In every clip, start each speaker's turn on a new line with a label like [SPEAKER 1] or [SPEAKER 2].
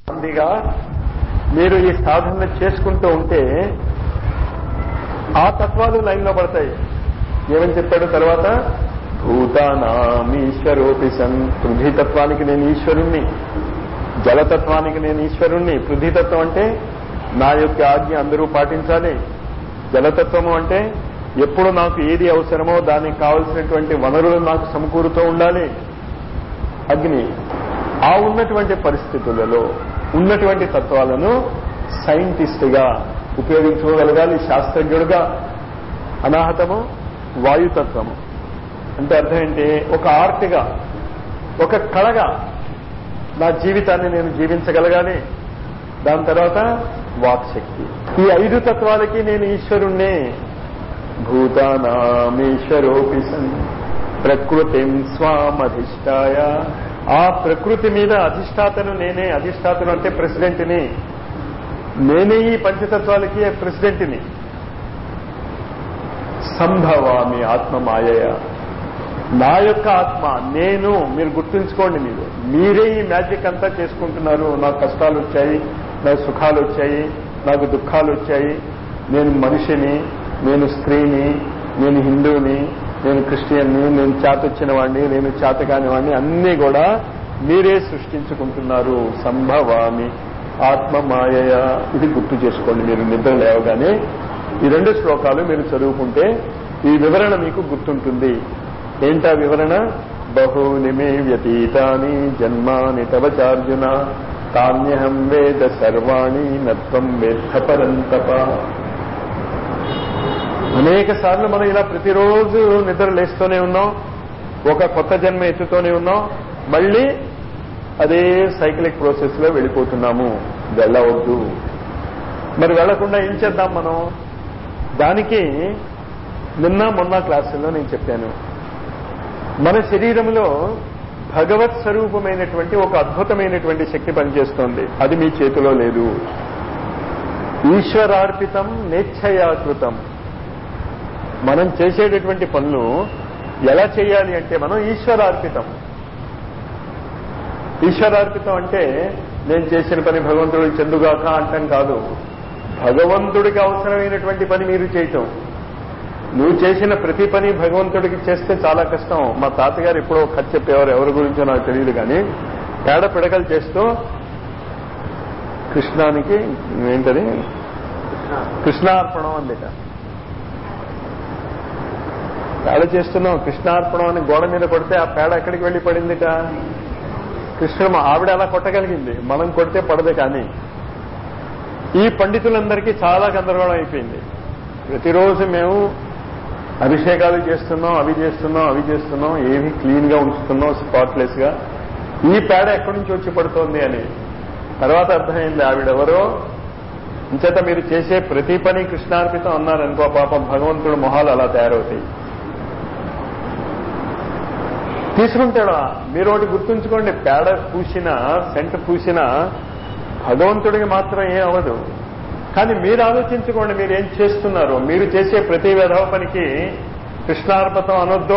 [SPEAKER 1] గాంధీగా మీరు ఈ సాధన చేసుకుంటూ ఉంటే ఆ తత్వాలు లైన్లో పడతాయి ఏమని చెప్పాడు తర్వాత భూతానామీశ్వరోపి సన్ పృథ్వీతత్వానికి నేను ఈశ్వరుణ్ణి జలతత్వానికి నేను ఈశ్వరుణ్ణి పృథ్వీతత్వం అంటే నా యొక్క ఆజ్ఞ అందరూ పాటించాలి జలతత్వము అంటే ఎప్పుడు నాకు ఏది అవసరమో దానికి కావలసినటువంటి వనరులు నాకు సమకూరుతూ ఉండాలి అగ్ని ఆ ఉన్నటువంటి పరిస్థితులలో ఉన్నటువంటి తత్వాలను సైంటిస్ట్గా ఉపయోగించుకోగలగాలి శాస్త్రజ్ఞుడుగా అనాహతము వాయుతత్వము అంటే అర్థం ఏంటి ఒక ఆర్ట్గా ఒక కళగా నా జీవితాన్ని నేను జీవించగలగాలి దాని తర్వాత వాక్శక్తి ఈ ఐదు తత్వాలకి నేను ఈశ్వరుణ్ణే భూతానామీశ్వరోపి సన్ ప్రకృతిం స్వామధిష్టాయ ఆ ప్రకృతి మీద అధిష్టాతను నేనే అధిష్టాతను అంటే ప్రెసిడెంట్ని నేనే ఈ పంచతత్వాలకి ప్రెసిడెంట్ని సంభవామి ఆత్మ మాయయ నా యొక్క ఆత్మ నేను మీరు గుర్తుంచుకోండి మీరు మీరే ఈ మ్యాజిక్ అంతా చేసుకుంటున్నారు నాకు కష్టాలు వచ్చాయి నాకు సుఖాలు వచ్చాయి నాకు దుఃఖాలు వచ్చాయి నేను మనిషిని నేను స్త్రీని నేను హిందువుని నేను క్రిస్టియన్ని నేను చేతొచ్చిన వాడిని నేను చేత కాని వాడిని అన్నీ కూడా మీరే సృష్టించుకుంటున్నారు సంభవామి ఆత్మ మాయయ ఇది గుర్తు చేసుకోండి మీరు నిద్ర లేవగానే ఈ రెండు శ్లోకాలు మీరు చదువుకుంటే ఈ వివరణ మీకు గుర్తుంటుంది ఏంటా వివరణ బహూని మే వ్యతీతాని జన్మాని తవ చార్జున తాన్యహం వేద సర్వాణి నత్వం వేత్త పరంతప అనేక సార్లు మనం ఇలా ప్రతిరోజు నిద్ర లేస్తూనే ఉన్నాం ఒక కొత్త జన్మ ఎత్తుతూనే ఉన్నాం మళ్ళీ అదే సైక్లిక్ ప్రాసెస్ లో వెళ్ళిపోతున్నాము వెళ్ళవద్దు మరి వెళ్లకుండా ఏం చేద్దాం మనం దానికి నిన్న మొన్న క్లాసుల్లో నేను చెప్పాను మన శరీరంలో భగవత్ స్వరూపమైనటువంటి ఒక అద్భుతమైనటువంటి శక్తి పనిచేస్తోంది అది మీ చేతిలో లేదు ఈశ్వరార్పితం నేచ్ఛయాకృతం మనం చేసేటటువంటి పనులు ఎలా చేయాలి అంటే మనం ఈశ్వరార్పితం ఈశ్వరార్పితం అంటే నేను చేసిన పని భగవంతుడికి చెందుగాక అంటాం కాదు భగవంతుడికి అవసరమైనటువంటి పని మీరు చేయటం నువ్వు చేసిన ప్రతి పని భగవంతుడికి చేస్తే చాలా కష్టం మా తాతగారు ఎప్పుడో కథ చెప్పేవారు ఎవరి గురించో నాకు తెలియదు కానీ పేడ పిడకలు చేస్తూ కృష్ణానికి ఏంటది కృష్ణార్పణం అందిట పేడ చేస్తున్నాం కృష్ణార్పణం అని గోడ మీద కొడితే ఆ పేడ ఎక్కడికి వెళ్లి పడిందిట కృష్ణమ్మ ఆవిడ అలా కొట్టగలిగింది మనం కొడితే పడదు కానీ ఈ పండితులందరికీ చాలా గందరగోళం అయిపోయింది ప్రతిరోజు మేము అభిషేకాలు చేస్తున్నాం అవి చేస్తున్నాం అవి చేస్తున్నాం ఏవి క్లీన్ గా ఉంచుతున్నాం స్పాట్లెస్ గా ఈ పేడ ఎక్కడి నుంచి వచ్చి పడుతోంది అని తర్వాత అర్థమైంది ఆవిడెవరో ఇంచేత మీరు చేసే ప్రతి పని కృష్ణార్పితం అన్నారనుకో పాపం భగవంతుడు మొహాలు అలా తయారవుతాయి తీసుకుంటాడా మీరు ఒకటి గుర్తుంచుకోండి పేడ పూసిన సెంట్ పూసిన భగవంతుడికి మాత్రం ఏం అవ్వదు కానీ మీరు ఆలోచించుకోండి మీరు ఏం చేస్తున్నారు మీరు చేసే ప్రతి విధవ పనికి కృష్ణార్పతం అనొద్దు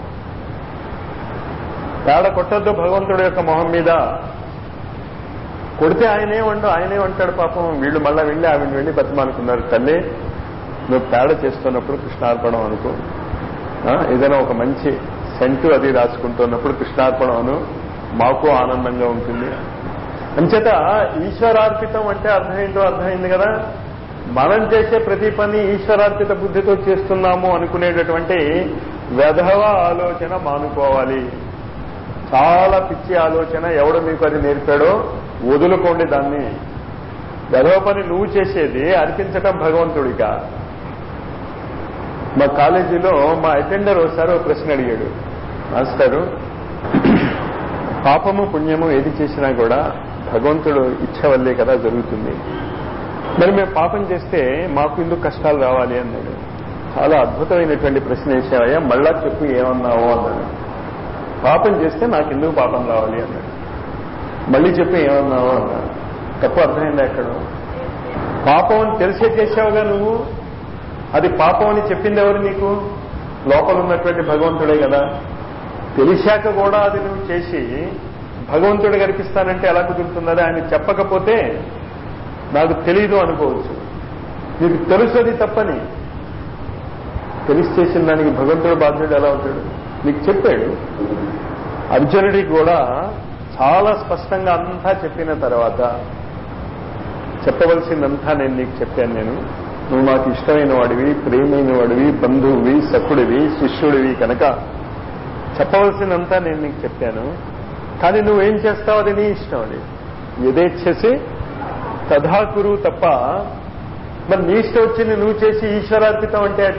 [SPEAKER 1] పేడ కొట్టద్దు భగవంతుడి యొక్క మొహం మీద కొడితే ఆయనే వండు ఆయనే అంటాడు పాపం వీళ్ళు మళ్ళా వెళ్ళి ఆవిడ వెళ్ళి బతిమానుకున్నారు తల్లి నువ్వు పేడ చేస్తున్నప్పుడు కృష్ణార్పణం అనుకో ఏదైనా ఒక మంచి సెంటు అది రాసుకుంటున్నప్పుడు కృష్ణార్పణం అను మాకు ఆనందంగా ఉంటుంది అంచేత ఈశ్వరార్పితం అంటే అర్థమైందో అర్థమైంది కదా మనం చేసే ప్రతి పని ఈశ్వరార్పిత బుద్ధితో చేస్తున్నాము అనుకునేటటువంటి వెధవ ఆలోచన మానుకోవాలి చాలా పిచ్చి ఆలోచన ఎవడు మీకు అది నేర్పాడో వదులుకోండి దాన్ని వెధవ పని నువ్వు చేసేది అర్పించటం భగవంతుడిగా మా కాలేజీలో మా అటెండర్ ఒకసారి ఒక ప్రశ్న అడిగాడు మాస్టరు పాపము పుణ్యము ఏది చేసినా కూడా భగవంతుడు ఇచ్చ వల్లే కదా జరుగుతుంది మరి మేము పాపం చేస్తే మాకు ఎందుకు కష్టాలు రావాలి అన్నాడు చాలా అద్భుతమైనటువంటి ప్రశ్న వేసావయ్యా మళ్ళా చెప్పు ఏమన్నావు అన్నాడు పాపం చేస్తే నాకు ఎందుకు పాపం రావాలి అన్నాడు మళ్ళీ చెప్పు ఏమన్నావు అన్నాడు తప్పు అర్థమైంది ఎక్కడ పాపం అని తెలిసే చేసావుగా నువ్వు అది పాపం అని చెప్పింది ఎవరు నీకు లోపల ఉన్నటువంటి భగవంతుడే కదా తెలిసాక కూడా అది నువ్వు చేసి భగవంతుడు కనిపిస్తానంటే ఎలా కుదురుతున్నది ఆయన చెప్పకపోతే నాకు తెలీదు అనుకోవచ్చు నీకు తెలుసు అది తప్పని తెలిసి చేసిన దానికి భగవంతుడు బాధ్యుడు ఎలా అవుతాడు నీకు చెప్పాడు అర్జునుడికి కూడా చాలా స్పష్టంగా అంతా చెప్పిన తర్వాత చెప్పవలసిందంతా నేను నీకు చెప్పాను నేను నువ్వు నాకు ఇష్టమైన వాడివి ప్రేమైన వాడివి బంధువువి సఖుడివి శిష్యుడివి కనుక చెప్పవలసిందంతా నేను నీకు చెప్పాను కానీ నువ్వేం చేస్తావు అది నీ ఇష్టం అది యథేచ్ఛసి తథాకురు తప్ప మరి నీ ఇష్టం వచ్చింది నువ్వు చేసి ఈశ్వరార్పితం అంటే అట్ట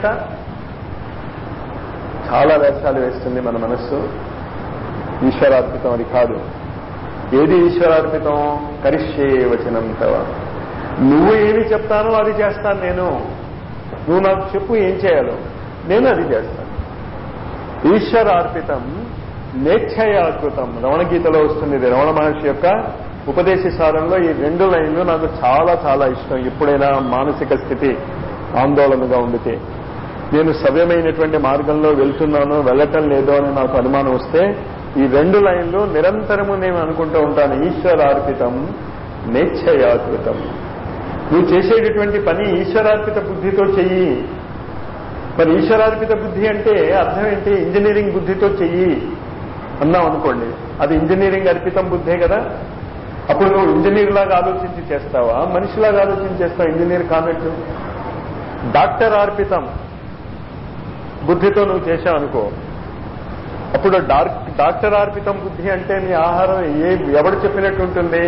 [SPEAKER 1] చాలా వేషాలు వేస్తుంది మన మనస్సు ఈశ్వరార్పితం అది కాదు ఏది ఈశ్వరార్పితం కరిష్యే వచనం తవ నువ్వు ఏమి చెప్తానో అది చేస్తాను నేను నువ్వు నాకు చెప్పు ఏం చేయాలో నేను అది చేస్తాను ఈశ్వరార్పితం నేచ్ఛయాకృతం రమణ గీతలో వస్తుంది ఇది రమణ మహర్షి యొక్క ఉపదేశ సారంలో ఈ రెండు లైన్లు నాకు చాలా చాలా ఇష్టం ఎప్పుడైనా మానసిక స్థితి ఆందోళనగా ఉండితే నేను సవ్యమైనటువంటి మార్గంలో వెళ్తున్నానో వెళ్ళటం లేదో అని నాకు అనుమానం వస్తే ఈ రెండు లైన్లు నిరంతరము నేను అనుకుంటూ ఉంటాను ఈశ్వరార్పితం నేచ్ఛయాకృతం నువ్వు చేసేటటువంటి పని ఈశ్వరార్పిత బుద్ధితో చెయ్యి మరి ఈశ్వరార్పిత బుద్ధి అంటే అర్థం ఏంటి ఇంజనీరింగ్ బుద్ధితో చెయ్యి అన్నాం అనుకోండి అది ఇంజనీరింగ్ అర్పితం బుద్ధే కదా అప్పుడు నువ్వు ఇంజనీర్ లాగా ఆలోచించి చేస్తావా మనిషిలాగా ఆలోచించి చేస్తావా ఇంజనీర్ కానట్టు డాక్టర్ అర్పితం బుద్ధితో నువ్వు చేశావు అనుకో అప్పుడు డాక్టర్ అర్పితం బుద్ధి అంటే నీ ఆహారం ఏ ఎవడు చెప్పినట్టు ఉంటుంది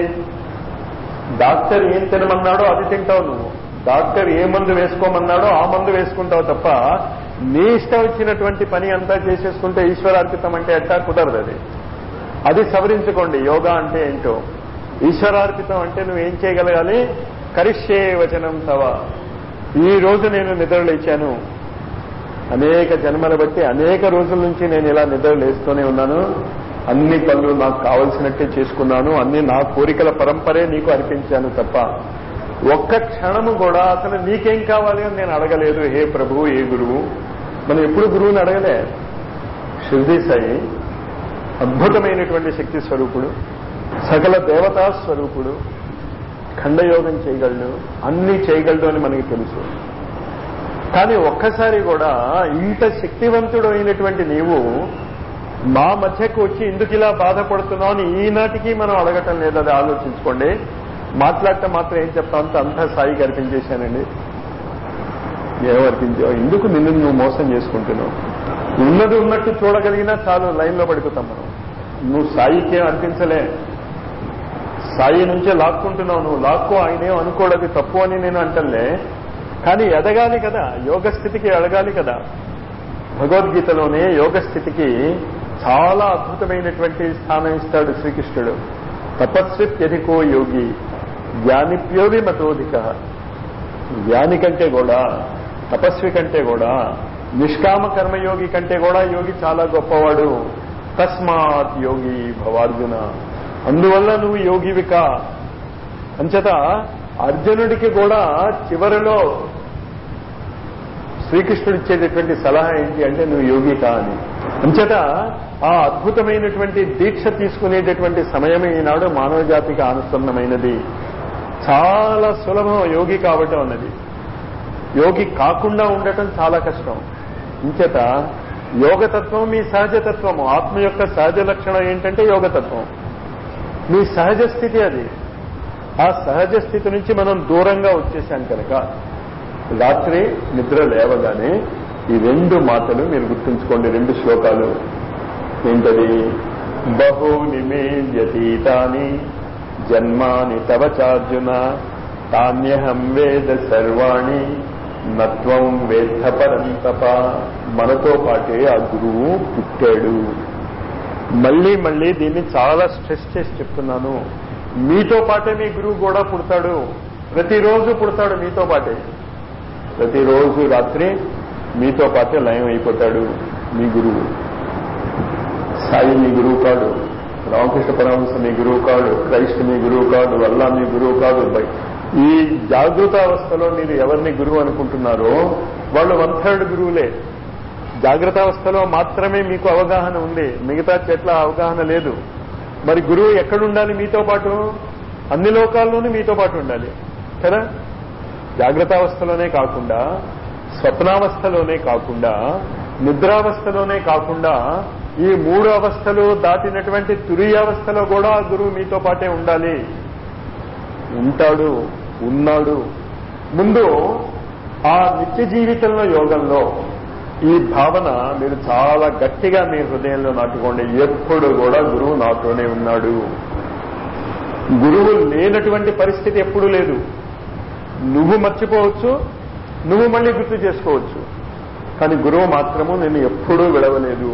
[SPEAKER 1] డాక్టర్ ఏం తినమన్నాడో అది తింటావు నువ్వు డాక్టర్ ఏ మందు వేసుకోమన్నాడో ఆ మందు వేసుకుంటావు తప్ప నీ ఇష్టం వచ్చినటువంటి పని అంతా చేసేసుకుంటే ఈశ్వరార్పితం అంటే ఎట్టా కుదరదు అది అది సవరించుకోండి యోగా అంటే ఏంటో ఈశ్వరార్పితం అంటే నువ్వు ఏం చేయగలగాలి కరిష్యే వచనం తవ ఈ రోజు నేను నిద్ర లేచాను అనేక జన్మల బట్టి అనేక రోజుల నుంచి నేను ఇలా నిద్ర లేస్తూనే ఉన్నాను అన్ని పనులు నాకు కావలసినట్టే చేసుకున్నాను అన్ని నా కోరికల పరంపరే నీకు అర్పించాను తప్ప ఒక్క క్షణము కూడా అసలు నీకేం కావాలి అని నేను అడగలేదు హే ప్రభువు ఏ గురువు మనం ఎప్పుడు గురువుని అడగలే షిర్దీ సాయి అద్భుతమైనటువంటి శక్తి స్వరూపుడు సకల దేవతా స్వరూపుడు ఖండయోగం చేయగలడు అన్నీ చేయగలడు అని మనకి తెలుసు కానీ ఒక్కసారి కూడా ఇంత శక్తివంతుడు అయినటువంటి నీవు మా మధ్యకు వచ్చి ఎందుకు ఇలా బాధపడుతున్నావు అని ఈనాటికి మనం అడగటం లేదు అది ఆలోచించుకోండి మాట్లాడటం మాత్రం ఏం చెప్తాం అంత అంతా సాయికి అర్పించేశానండి ఏం అర్పించావు ఎందుకు నిన్ను నువ్వు మోసం చేసుకుంటున్నావు ఉన్నది ఉన్నట్టు చూడగలిగినా చాలు లైన్లో పడిపోతాం మనం నువ్వు సాయికి ఏం అర్పించలే సాయి నుంచే లాక్కుంటున్నావు నువ్వు లాక్కో ఆయనేం అనుకోవడది తప్పు అని నేను అంటలే కానీ ఎదగాలి కదా యోగ స్థితికి ఎదగాలి కదా భగవద్గీతలోనే యోగ స్థితికి చాలా అద్భుతమైనటువంటి స్థానం ఇస్తాడు శ్రీకృష్ణుడు తపస్విత్యధికో యోగి జ్ఞానిప్యోవి మతోధిక జ్ఞాని కంటే కూడా తపస్వి కంటే కూడా నిష్కామ కర్మయోగి కంటే కూడా యోగి చాలా గొప్పవాడు తస్మాత్ యోగి భవార్జున అందువల్ల నువ్వు యోగివిక అంచేత అర్జునుడికి కూడా చివరిలో శ్రీకృష్ణుడు ఇచ్చేటటువంటి సలహా ఏంటి అంటే నువ్వు యోగి కా అని అంచేత ఆ అద్భుతమైనటువంటి దీక్ష తీసుకునేటటువంటి సమయం ఈనాడు మానవ జాతికి ఆనుసన్నమైనది చాలా సులభం యోగి కావటం అన్నది యోగి కాకుండా ఉండటం చాలా కష్టం ఇంచేత యోగతత్వం మీ సహజతత్వము ఆత్మ యొక్క సహజ లక్షణం ఏంటంటే యోగతత్వం మీ సహజ స్థితి అది ఆ సహజ స్థితి నుంచి మనం దూరంగా వచ్చేసాం కనుక రాత్రి నిద్ర లేవగానే ఈ రెండు మాటలు మీరు గుర్తుంచుకోండి రెండు శ్లోకాలు ఏంటది బహూని మే వ్యతీతాని జన్మాని తవ చార్జున తాన్యహం వేద సర్వాణి నత్వం వేద్ధ పరంతప మనతో పాటే ఆ గురువు పుట్టాడు మళ్ళీ మళ్ళీ దీన్ని చాలా స్ట్రెస్ చేసి చెప్తున్నాను మీతో పాటే మీ గురువు కూడా పుడతాడు ప్రతిరోజు పుడతాడు మీతో పాటే ప్రతిరోజు రాత్రి మీతో పాటే లయం అయిపోతాడు మీ గురువు సాయి మీ గురువు కాడు రామకృష్ణ పరమహంస మీ గురువు కాడు క్రైస్ట్ మీ గురువు కాడు అల్లా మీ గురువు కాదు ఈ జాగృత అవస్థలో మీరు ఎవరిని గురువు అనుకుంటున్నారో వాళ్ళు వన్ థర్డ్ గురువులే జాగ్రత్త అవస్థలో మాత్రమే మీకు అవగాహన ఉంది మిగతా చెట్ల అవగాహన లేదు మరి గురువు ఎక్కడ ఉండాలి మీతో పాటు అన్ని లోకాల్లోనూ మీతో పాటు ఉండాలి కదా జాగ్రత్తావస్థలోనే కాకుండా స్వప్నావస్థలోనే కాకుండా నిద్రావస్థలోనే కాకుండా ఈ మూడు అవస్థలు దాటినటువంటి తురియావస్థలో కూడా ఆ గురువు మీతో పాటే ఉండాలి ఉంటాడు ఉన్నాడు ముందు ఆ నిత్య జీవితంలో యోగంలో ఈ భావన మీరు చాలా గట్టిగా మీ హృదయంలో నాటుకోండి ఎప్పుడు కూడా గురువు నాతోనే ఉన్నాడు గురువు లేనటువంటి పరిస్థితి ఎప్పుడూ లేదు నువ్వు మర్చిపోవచ్చు నువ్వు మళ్ళీ గుర్తు చేసుకోవచ్చు కానీ గురువు మాత్రము నేను ఎప్పుడూ విడవలేదు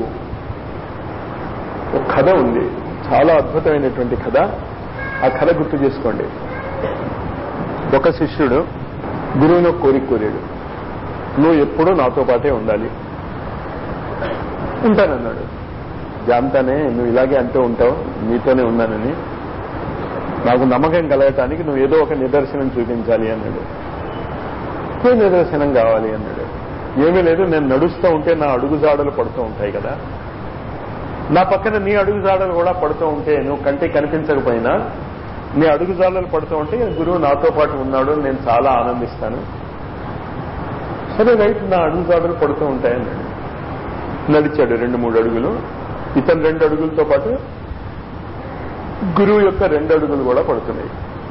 [SPEAKER 1] ఒక కథ ఉంది చాలా అద్భుతమైనటువంటి కథ ఆ కథ గుర్తు చేసుకోండి ఒక శిష్యుడు గురువును కోరిక కోరాడు నువ్వు ఎప్పుడూ నాతో పాటే ఉండాలి ఉంటానన్నాడు జాంతానే నువ్వు ఇలాగే అంటూ ఉంటావు నీతోనే ఉన్నానని నాకు నమ్మకం కలగటానికి నువ్వు ఏదో ఒక నిదర్శనం చూపించాలి అన్నాడు ఏ నిదర్శనం కావాలి అన్నాడు ఏమీ లేదు నేను నడుస్తూ ఉంటే నా అడుగు జాడలు పడుతూ ఉంటాయి కదా నా పక్కన నీ అడుగు జాడలు కూడా పడుతూ ఉంటే నువ్వు కంటికి కనిపించకపోయినా నీ అడుగు జాడలు పడుతూ ఉంటే గురువు నాతో పాటు ఉన్నాడు నేను చాలా ఆనందిస్తాను సరే రైట్ నా అడుగు జాడలు పడుతూ ఉంటాయన్నాడు నడిచాడు రెండు మూడు అడుగులు ఇతను రెండు అడుగులతో పాటు గురువు యొక్క రెండు అడుగులు కూడా పడుతున్నాయి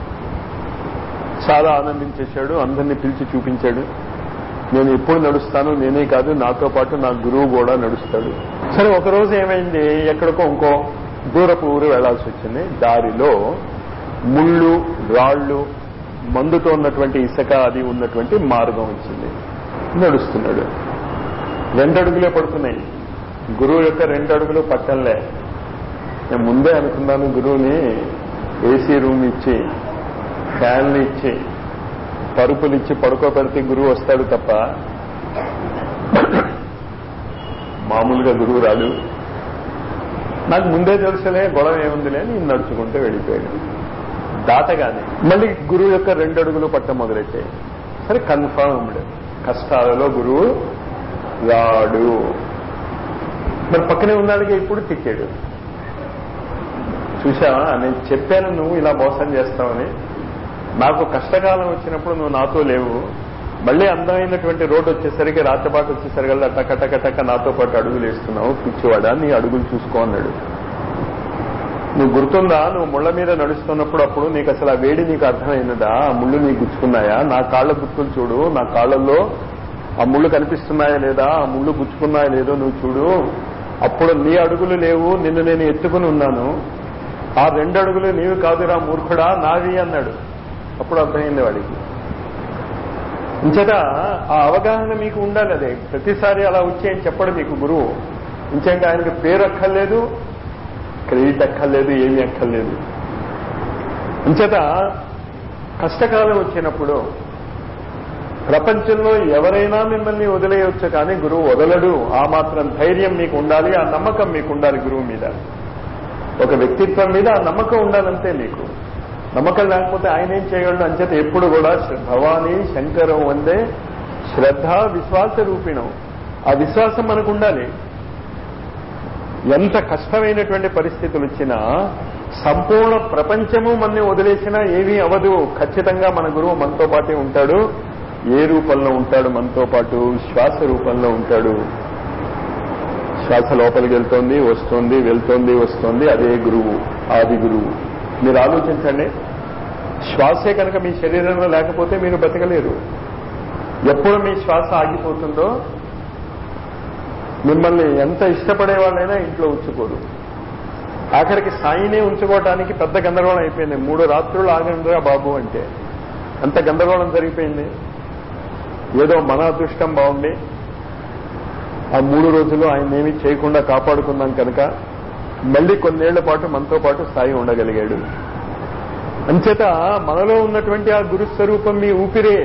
[SPEAKER 1] చాలా ఆనందించేశాడు అందరినీ పిలిచి చూపించాడు నేను ఎప్పుడు నడుస్తాను నేనే కాదు నాతో పాటు నా గురువు కూడా నడుస్తాడు సరే ఒకరోజు ఏమైంది ఎక్కడికో ఇంకో దూరపు ఊరు వెళ్లాల్సి వచ్చింది దారిలో ముళ్ళు రాళ్ళు మందుతో ఉన్నటువంటి ఇసుక అది ఉన్నటువంటి మార్గం వచ్చింది నడుస్తున్నాడు రెండు అడుగులే పడుతున్నాయి గురువు యొక్క రెండు అడుగులు పక్కనలే నేను ముందే అనుకున్నాను గురువుని ఏసీ రూమ్ ఇచ్చి ఫ్యాన్లు ఇచ్చి పరుపులు ఇచ్చి పడుకోబెడితే గురువు వస్తాడు తప్ప మామూలుగా గురువు రాడు నాకు ముందే తెలుసులే గొడవ ఏముందిలే అని నడుచుకుంటూ వెళ్ళిపోయాడు దాటగానే మళ్ళీ గురువు యొక్క రెండు అడుగులు పట్ట మొదలెట్టాయి సరే కన్ఫర్మ్డ్ కష్టాలలో గురువు రాడు మరి పక్కనే ఉన్నాడుగా ఇప్పుడు తిట్టాడు చూసావా నేను చెప్పాను నువ్వు ఇలా మోసం చేస్తావని నాకు కష్టకాలం వచ్చినప్పుడు నువ్వు నాతో లేవు మళ్ళీ అందమైనటువంటి రోడ్డు వచ్చేసరికి రాత్రిపాటు వచ్చేసరికల్లా టక టక టక నాతో పాటు అడుగులు వేస్తున్నావు పిచ్చివాడా నీ అడుగులు చూసుకో అన్నాడు నువ్వు గుర్తుందా నువ్వు ముళ్ళ మీద నడుస్తున్నప్పుడు అప్పుడు నీకు అసలు ఆ వేడి నీకు అర్థమైనదా ఆ ముళ్ళు నీకు గుచ్చుకున్నాయా నా కాళ్ళ గుర్తులు చూడు నా కాళ్ళల్లో ఆ ముళ్ళు కనిపిస్తున్నాయా లేదా ఆ ముళ్ళు గుచ్చుకున్నాయా లేదో నువ్వు చూడు అప్పుడు నీ అడుగులు లేవు నిన్ను నేను ఎత్తుకుని ఉన్నాను ఆ రెండు అడుగులు నీవు కాదురా మూర్ఖుడా నావి అన్నాడు అప్పుడు అర్థమైంది వాడికి ఇంచేత ఆ అవగాహన మీకు ఉండాలి అదే ప్రతిసారి అలా వచ్చేయని చెప్పడు మీకు గురువు ఇంచేత ఆయనకి పేరు అక్కర్లేదు క్రెడిట్ అక్కర్లేదు ఏమీ అక్కర్లేదు ఇంచేత కష్టకాలం వచ్చినప్పుడు ప్రపంచంలో ఎవరైనా మిమ్మల్ని వదిలేయవచ్చు కానీ గురువు వదలడు ఆ మాత్రం ధైర్యం మీకు ఉండాలి ఆ నమ్మకం మీకు ఉండాలి గురువు మీద ఒక వ్యక్తిత్వం మీద ఆ నమ్మకం ఉండాలంతే మీకు నమ్మకం లేకపోతే ఆయన ఏం చేయగలడు అంచేత ఎప్పుడు కూడా భవానీ శంకరం వందే శ్రద్ధ విశ్వాస రూపిణం ఆ విశ్వాసం మనకు ఉండాలి ఎంత కష్టమైనటువంటి పరిస్థితులు వచ్చినా సంపూర్ణ ప్రపంచము మనని వదిలేసినా ఏమీ అవదు ఖచ్చితంగా మన గురువు మనతో పాటే ఉంటాడు ఏ రూపంలో ఉంటాడు మనతో పాటు శ్వాస రూపంలో ఉంటాడు శ్వాస లోపలికి వెళ్తోంది వస్తోంది వెళ్తోంది వస్తోంది అదే గురువు ఆది గురువు మీరు ఆలోచించండి శ్వాసే కనుక మీ శరీరంలో లేకపోతే మీరు బతకలేరు ఎప్పుడు మీ శ్వాస ఆగిపోతుందో మిమ్మల్ని ఎంత ఇష్టపడే వాళ్ళైనా ఇంట్లో ఉంచుకోరు ఆఖరికి సాయినే ఉంచుకోవటానికి పెద్ద గందరగోళం అయిపోయింది మూడు రాత్రులు ఆగండిరా బాబు అంటే అంత గందరగోళం జరిగిపోయింది ఏదో మన అదృష్టం బాగుంది ఆ మూడు రోజులు ఆయన ఏమీ చేయకుండా కాపాడుకున్నాం కనుక మళ్ళీ కొన్నేళ్ల పాటు మనతో పాటు సాయి ఉండగలిగాడు అంచేత మనలో ఉన్నటువంటి ఆ గురుస్వరూపం మీ ఊపిరే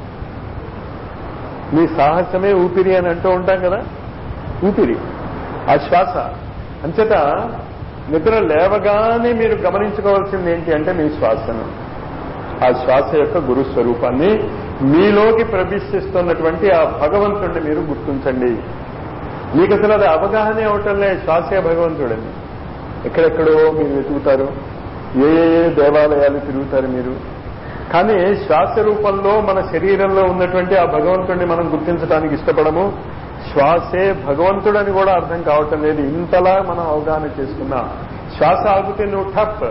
[SPEAKER 1] మీ సాహసమే ఊపిరి అని అంటూ ఉంటాం కదా ఊపిరి ఆ శ్వాస అంచేత నిద్ర లేవగానే మీరు గమనించుకోవాల్సింది ఏంటి అంటే మీ శ్వాసను ఆ శ్వాస యొక్క గురుస్వరూపాన్ని మీలోకి ప్రవేశిస్తున్నటువంటి ఆ భగవంతుడిని మీరు గుర్తించండి మీకు అసలు అది అవగాహనే అవటంలే శ్వాసే భగవంతుడని ఎక్కడెక్కడో మీరు వెతుకుతారు ఏ ఏ దేవాలయాలు తిరుగుతారు మీరు కానీ శ్వాస రూపంలో మన శరీరంలో ఉన్నటువంటి ఆ భగవంతుడిని మనం గుర్తించడానికి ఇష్టపడము శ్వాసే భగవంతుడని కూడా అర్థం కావటం లేదు ఇంతలా మనం అవగాహన చేసుకున్నా శ్వాస ఆగితే నువ్వు టప్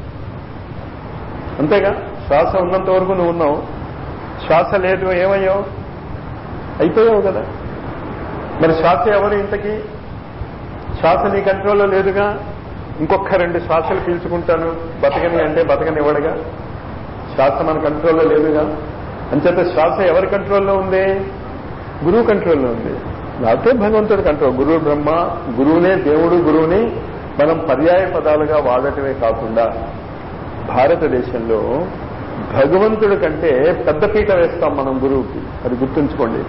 [SPEAKER 1] అంతేగా శ్వాస ఉన్నంత వరకు నువ్వు ఉన్నావు శ్వాస లేదు ఏమయ్యావు అయిపోయావు కదా మరి శ్వాస ఎవరు ఇంతకీ శ్వాస నీ కంట్రోల్లో లేదుగా ఇంకొక రెండు శ్వాసలు పీల్చుకుంటాను బతకని అంటే బతకనివ్వడుగా శ్వాస మన కంట్రోల్లో లేదుగా అంచేత శ్వాస ఎవరి కంట్రోల్లో ఉంది గురువు కంట్రోల్లో ఉంది లేకపోతే భగవంతుడి కంట్రోల్ గురువు బ్రహ్మ గురువునే దేవుడు గురువుని మనం పర్యాయ పదాలుగా వాడటమే కాకుండా భారతదేశంలో భగవంతుడి కంటే పెద్ద పీట వేస్తాం మనం గురువుకి అది గుర్తుంచుకోండి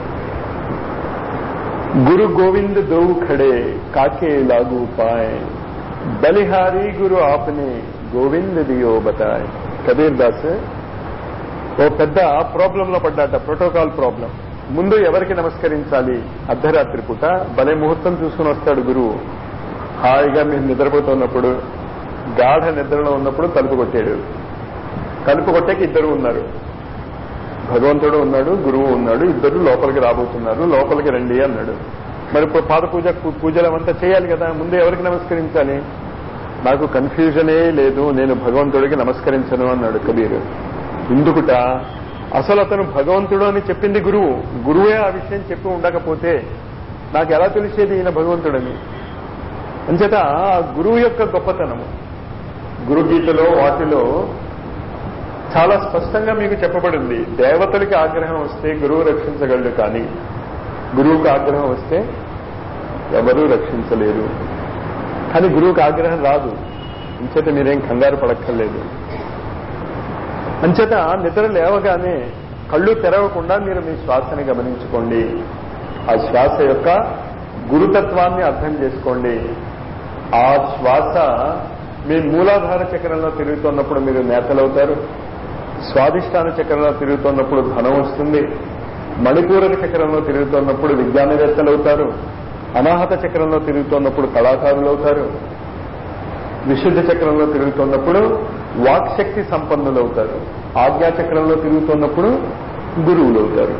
[SPEAKER 1] గురు గోవింద్ దౌ ఖడే కాకే లాగు పాయ్ బలిహారీ గురు ఆపనే గోవింద్ దియో బతాయ్ కబీర్ దాస్ ఓ పెద్ద ప్రాబ్లంలో పడ్డాట ప్రోటోకాల్ ప్రాబ్లం ముందు ఎవరికి నమస్కరించాలి అర్ధరాత్రి పూట భలే ముహూర్తం చూసుకుని వస్తాడు గురువు హాయిగా మీరు నిద్రపోతున్నప్పుడు గాఢ నిద్రలో ఉన్నప్పుడు తలుపు కొట్టాడు తలుపు కొట్టాక ఇద్దరు ఉన్నారు భగవంతుడు ఉన్నాడు గురువు ఉన్నాడు ఇద్దరు లోపలికి రాబోతున్నారు లోపలికి రండి అన్నాడు మరి ఇప్పుడు పాద పూజ పూజలు అవంతా చేయాలి కదా ముందు ఎవరికి నమస్కరించాలి నాకు కన్ఫ్యూజనే లేదు నేను భగవంతుడికి నమస్కరించను అన్నాడు కబీర్ ఎందుకుట అసలు అతను భగవంతుడు అని చెప్పింది గురువు గురువే ఆ విషయం చెప్పి ఉండకపోతే నాకు ఎలా తెలిసేది ఈయన భగవంతుడని అంచేత ఆ గురువు యొక్క గొప్పతనము గురుగీతలో వాటిలో చాలా స్పష్టంగా మీకు చెప్పబడింది దేవతలకి ఆగ్రహం వస్తే గురువు రక్షించగలడు కానీ గురువుకి ఆగ్రహం వస్తే ఎవరూ రక్షించలేరు కానీ గురువుకి ఆగ్రహం రాదు అంచేత మీరేం కంగారు పడక్కర్లేదు అంచేత నిద్ర లేవగానే కళ్ళు తెరవకుండా మీరు మీ శ్వాసని గమనించుకోండి ఆ శ్వాస యొక్క గురుతత్వాన్ని అర్థం చేసుకోండి ఆ శ్వాస మీ మూలాధార చక్రంలో తిరుగుతున్నప్పుడు మీరు నేతలవుతారు స్వాదిష్టాన చక్రంలో తిరుగుతున్నప్పుడు ధనం వస్తుంది మణిపూరక చక్రంలో తిరుగుతున్నప్పుడు విజ్ఞానవేత్తలు అవుతారు అనాహత చక్రంలో తిరుగుతున్నప్పుడు కళాకారులు అవుతారు విశుద్ధ చక్రంలో తిరుగుతున్నప్పుడు వాక్శక్తి సంపన్నులు అవుతారు ఆజ్ఞా చక్రంలో తిరుగుతున్నప్పుడు గురువులు అవుతారు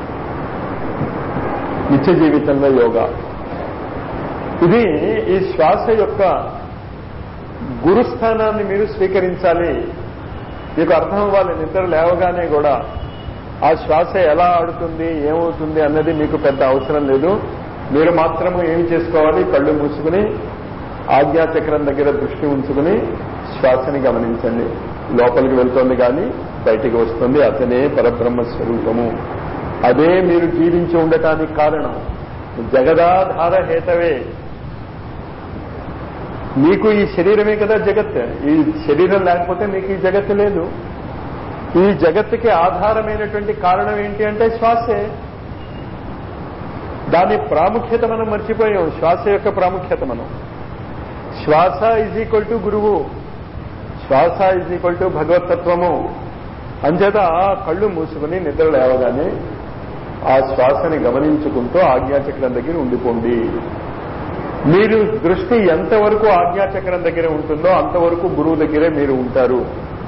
[SPEAKER 1] నిత్య జీవితంలో యోగా ఇది ఈ శ్వాస యొక్క గురుస్థానాన్ని మీరు స్వీకరించాలి మీకు అర్థం అవ్వాలి నిద్ర లేవగానే కూడా ఆ శ్వాస ఎలా ఆడుతుంది ఏమవుతుంది అన్నది మీకు పెద్ద అవసరం లేదు మీరు మాత్రము ఏమి చేసుకోవాలి కళ్ళు మూసుకుని ఆజ్ఞాచక్రం దగ్గర దృష్టి ఉంచుకుని శ్వాసని గమనించండి లోపలికి వెళ్తోంది కానీ బయటికి వస్తుంది అతనే పరబ్రహ్మ స్వరూపము అదే మీరు జీవించి ఉండటానికి కారణం జగదాధార హేతవే మీకు ఈ శరీరమే కదా జగత్ ఈ శరీరం లేకపోతే మీకు ఈ జగత్తు లేదు ఈ జగత్తుకి ఆధారమైనటువంటి కారణం ఏంటి అంటే శ్వాసే దాని ప్రాముఖ్యత మనం మర్చిపోయాం శ్వాస యొక్క ప్రాముఖ్యత మనం శ్వాస ఈజ్ ఈక్వల్ టు గురువు శ్వాస ఈజ్ ఈక్వల్ టు భగవతత్వము అంచేత కళ్ళు మూసుకుని నిద్ర లేవగానే ఆ శ్వాసని గమనించుకుంటూ ఆజ్ఞాచక్రం దగ్గర ఉండిపోండి మీరు దృష్టి ఎంతవరకు ఆజ్ఞాచక్రం దగ్గర ఉంటుందో అంతవరకు గురువు దగ్గరే మీరు ఉంటారు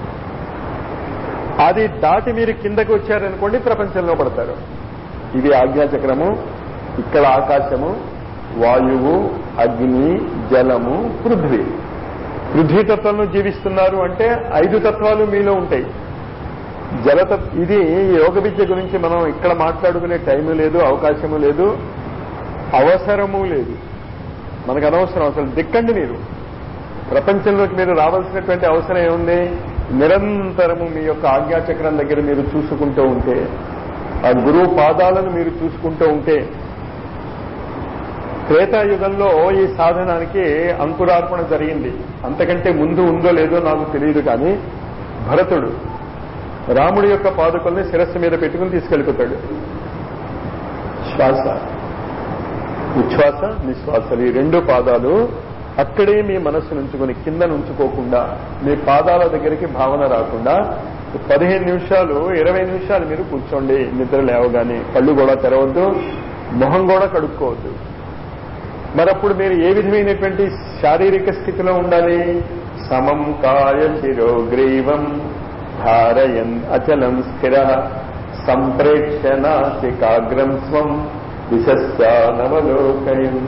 [SPEAKER 1] అది దాటి మీరు కిందకి వచ్చారనుకోండి ప్రపంచంలో పడతారు ఇది ఆజ్ఞాచక్రము ఇక్కడ ఆకాశము వాయువు అగ్ని జలము పృథ్వీ పృథ్వీ తత్వంలో జీవిస్తున్నారు అంటే ఐదు తత్వాలు మీలో ఉంటాయి జలతత్ ఇది యోగ విద్య గురించి మనం ఇక్కడ మాట్లాడుకునే టైము లేదు అవకాశము లేదు అవసరము లేదు మనకు అనవసరం అసలు దిక్కండి మీరు ప్రపంచంలోకి మీరు రావాల్సినటువంటి అవసరం ఏముంది నిరంతరము మీ యొక్క ఆజ్ఞాచక్రం దగ్గర మీరు చూసుకుంటూ ఉంటే ఆ గురువు పాదాలను మీరు చూసుకుంటూ ఉంటే త్రేతాయుగంలో ఈ సాధనానికి అంకురార్పణ జరిగింది అంతకంటే ముందు ఉందో లేదో నాకు తెలియదు కానీ భరతుడు రాముడి యొక్క పాదుకల్ని శిరస్సు మీద పెట్టుకుని తీసుకెళ్ళిపోతాడు శ్వాస ఉచ్ఛ్వాస నిశ్వాసలు ఈ రెండు పాదాలు అక్కడే మీ మనస్సు నుంచుకొని కింద నుంచుకోకుండా మీ పాదాల దగ్గరికి భావన రాకుండా పదిహేను నిమిషాలు ఇరవై నిమిషాలు మీరు కూర్చోండి నిద్ర లేవగానే కళ్ళు కూడా తెరవద్దు మొహం కూడా కడుక్కోవద్దు మరప్పుడు మీరు ఏ విధమైనటువంటి శారీరక స్థితిలో ఉండాలి సమం కాయ శిరోగ్రీవం ధారయన్ అచలం స్థిర సంప్రేక్ష నాసికాగ్రం స్వం దిశానవలోకయం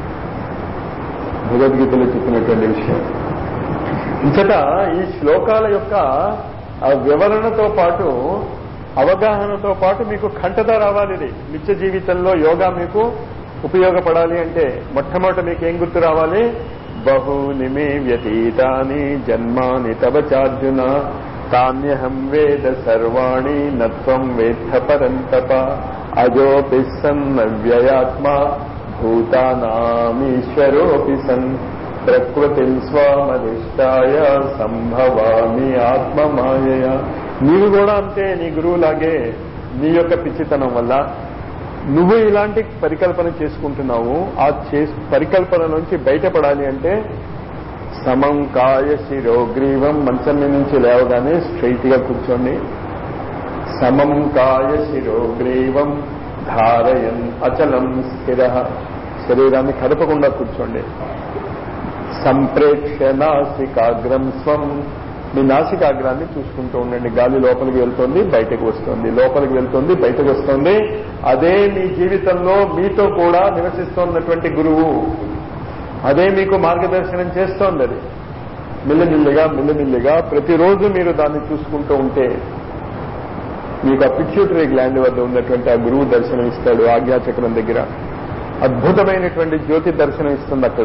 [SPEAKER 1] భగవద్గీతలో చెప్పినటువంటి విషయం ఇంతట ఈ శ్లోకాల యొక్క ఆ వివరణతో పాటు అవగాహనతో పాటు మీకు ఖంటత రావాలి ఇది నిత్య జీవితంలో యోగా మీకు ఉపయోగపడాలి అంటే మొట్టమొదట మీకు ఏం గుర్తు రావాలి బహూని మే వ్యతీతాని జన్మాని తవ చార్జున తాన్యహం వేద సర్వాణి నత్వం వేత్త పరంతప అజోపి సన్నవ్యయాత్మా భూతానామీశ్వరోపి సన్ ప్రకృతి స్వామధిష్టాయ సంభవామి ఆత్మమాయ నీవు కూడా అంతే నీ గురువులాగే నీ యొక్క పిచ్చితనం వల్ల నువ్వు ఇలాంటి పరికల్పన చేసుకుంటున్నావు ఆ పరికల్పన నుంచి బయటపడాలి అంటే సమం కాయ శిరోగ్రీవం మంచం మీద నుంచి లేవగానే స్ట్రైట్ గా కూర్చోండి సమం కాయ శిరోగ్రీవం ధారయన్ అచలం స్థిర శరీరాన్ని కదపకుండా కూర్చోండి సంప్రేక్ష నాసికాగ్రం స్వం మీ నాసికాగ్రాన్ని చూసుకుంటూ ఉండండి గాలి లోపలికి వెళ్తుంది బయటకు వస్తుంది లోపలికి వెళ్తుంది బయటకు వస్తుంది అదే మీ జీవితంలో మీతో కూడా నివసిస్తున్నటువంటి గురువు అదే మీకు మార్గదర్శనం చేస్తోంది అది మిల్లమిల్లిగా మిల్లమిల్లిగా ప్రతిరోజు మీరు దాన్ని చూసుకుంటూ ఉంటే మీకు ఆ పిచ్యూటరీ గ్లాండ్ వద్ద ఉన్నటువంటి ఆ గురువు దర్శనం ఇస్తాడు ఆజ్ఞాచక్రం దగ్గర అద్భుతమైనటువంటి జ్యోతి దర్శనం ఇస్తుంది అక్కడ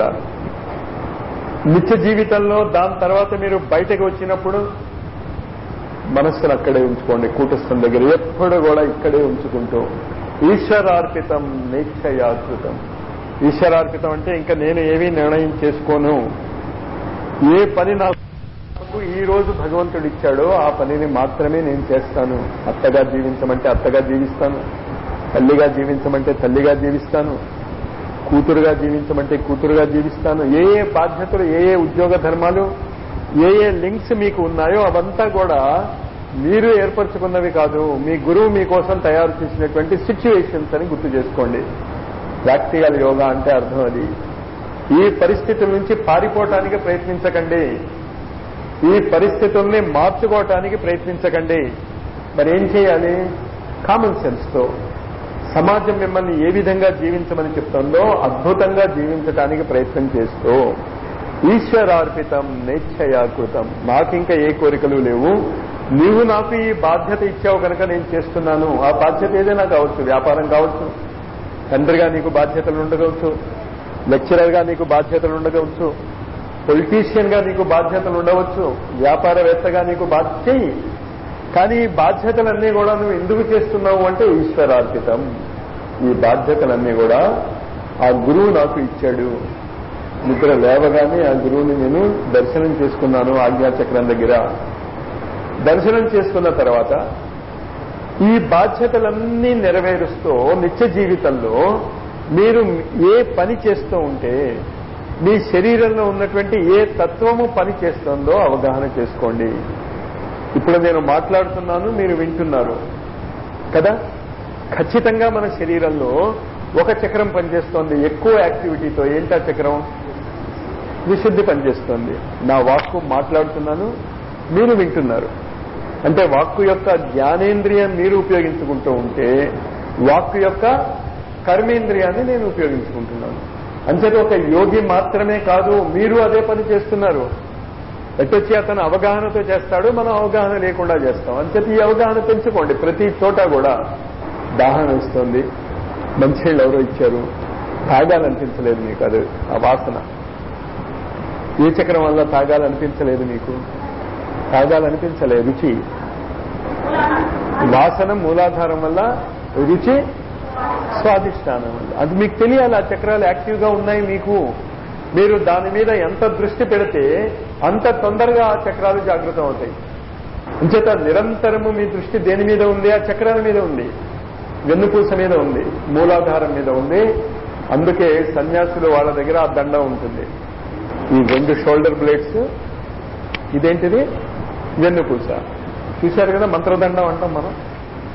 [SPEAKER 1] నిత్య జీవితంలో దాని తర్వాత మీరు బయటకు వచ్చినప్పుడు మనస్సును అక్కడే ఉంచుకోండి కూటస్థం దగ్గర ఎప్పుడు కూడా ఇక్కడే ఉంచుకుంటూ ఈశ్వరార్పితం నేక్షయాకృతం ఈశ్వరార్పితం అంటే ఇంకా నేను ఏమీ నిర్ణయం చేసుకోను ఏ పని నాకు ఈ రోజు భగవంతుడు ఇచ్చాడో ఆ పనిని మాత్రమే నేను చేస్తాను అత్తగా జీవించమంటే అత్తగా జీవిస్తాను తల్లిగా జీవించమంటే తల్లిగా జీవిస్తాను కూతురుగా జీవించమంటే కూతురుగా జీవిస్తాను ఏ ఏ బాధ్యతలు ఏ ఏ ఉద్యోగ ధర్మాలు ఏ ఏ లింక్స్ మీకు ఉన్నాయో అవంతా కూడా మీరు ఏర్పరచుకున్నవి కాదు మీ గురువు మీకోసం తయారు చేసినటువంటి సిచ్యువేషన్స్ అని గుర్తు చేసుకోండి ప్రాక్టికల్ యోగా అంటే అర్థం అది ఈ పరిస్థితుల నుంచి పారిపోవటానికి ప్రయత్నించకండి ఈ పరిస్థితుల్ని మార్చుకోవటానికి ప్రయత్నించకండి మరి ఏం చేయాలి కామన్ సెన్స్తో సమాజం మిమ్మల్ని ఏ విధంగా జీవించమని చెప్తుందో అద్భుతంగా జీవించడానికి ప్రయత్నం చేస్తూ ఈశ్వరార్పితం నేచ్ఛయాకృతం నాకింకా ఏ కోరికలు లేవు నీవు నాకు ఈ బాధ్యత ఇచ్చావు కనుక నేను చేస్తున్నాను ఆ బాధ్యత ఏదైనా కావచ్చు వ్యాపారం కావచ్చు తండ్రిగా నీకు బాధ్యతలు ఉండవచ్చు లెక్చరర్గా నీకు బాధ్యతలు ఉండవచ్చు పొలిటీషియన్ గా నీకు బాధ్యతలు ఉండవచ్చు వ్యాపారవేత్తగా నీకు బాధ్యత చెయ్యి కానీ ఈ బాధ్యతలన్నీ కూడా నువ్వు ఎందుకు చేస్తున్నావు అంటే ఈశ్వరార్పితం ఈ బాధ్యతలన్నీ కూడా ఆ గురువు నాకు ఇచ్చాడు నిద్ర లేవగానే ఆ గురువుని నేను దర్శనం చేసుకున్నాను ఆజ్ఞాచక్రం దగ్గర దర్శనం చేసుకున్న తర్వాత ఈ బాధ్యతలన్నీ నెరవేరుస్తూ నిత్య జీవితంలో మీరు ఏ పని చేస్తూ ఉంటే మీ శరీరంలో ఉన్నటువంటి ఏ తత్వము పని చేస్తుందో అవగాహన చేసుకోండి ఇప్పుడు నేను మాట్లాడుతున్నాను మీరు వింటున్నారు కదా ఖచ్చితంగా మన శరీరంలో ఒక చక్రం పనిచేస్తోంది ఎక్కువ యాక్టివిటీతో ఏంటా చక్రం విశుద్ధి పనిచేస్తోంది నా వాక్కు మాట్లాడుతున్నాను మీరు వింటున్నారు అంటే వాక్కు యొక్క జ్ఞానేంద్రియం మీరు ఉపయోగించుకుంటూ ఉంటే వాక్కు యొక్క కర్మేంద్రియాన్ని నేను ఉపయోగించుకుంటున్నాను అంచేది ఒక యోగి మాత్రమే కాదు మీరు అదే పని చేస్తున్నారు ఎట్టొచ్చి అతను అవగాహనతో చేస్తాడు మనం అవగాహన లేకుండా చేస్తాం అంచేది ఈ అవగాహన పెంచుకోండి ప్రతి చోట కూడా దాహం ఇస్తుంది మంచినీళ్ళు ఎవరో ఇచ్చారు తాగాలనిపించలేదు మీకు అది ఆ వాసన ఏ చక్రం వల్ల తాగాలనిపించలేదు మీకు తాగాలనిపించలేదు రుచి వాసన మూలాధారం వల్ల రుచి స్వాధిష్టానం వల్ల అది మీకు తెలియాలి ఆ చక్రాలు యాక్టివ్గా ఉన్నాయి మీకు మీరు దాని మీద ఎంత దృష్టి పెడితే అంత తొందరగా ఆ చక్రాలు జాగృతం అవుతాయి అంచేత నిరంతరము మీ దృష్టి దేని మీద ఉంది ఆ చక్రాల మీద ఉంది వెన్నుపూస మీద ఉంది మూలాధారం మీద ఉంది అందుకే సన్యాసులు వాళ్ళ దగ్గర ఆ దండం ఉంటుంది ఈ రెండు షోల్డర్ బ్లేడ్స్ ఇదేంటిది వెన్నుపూస చూశారు కదా మంత్రదండం అంటాం మనం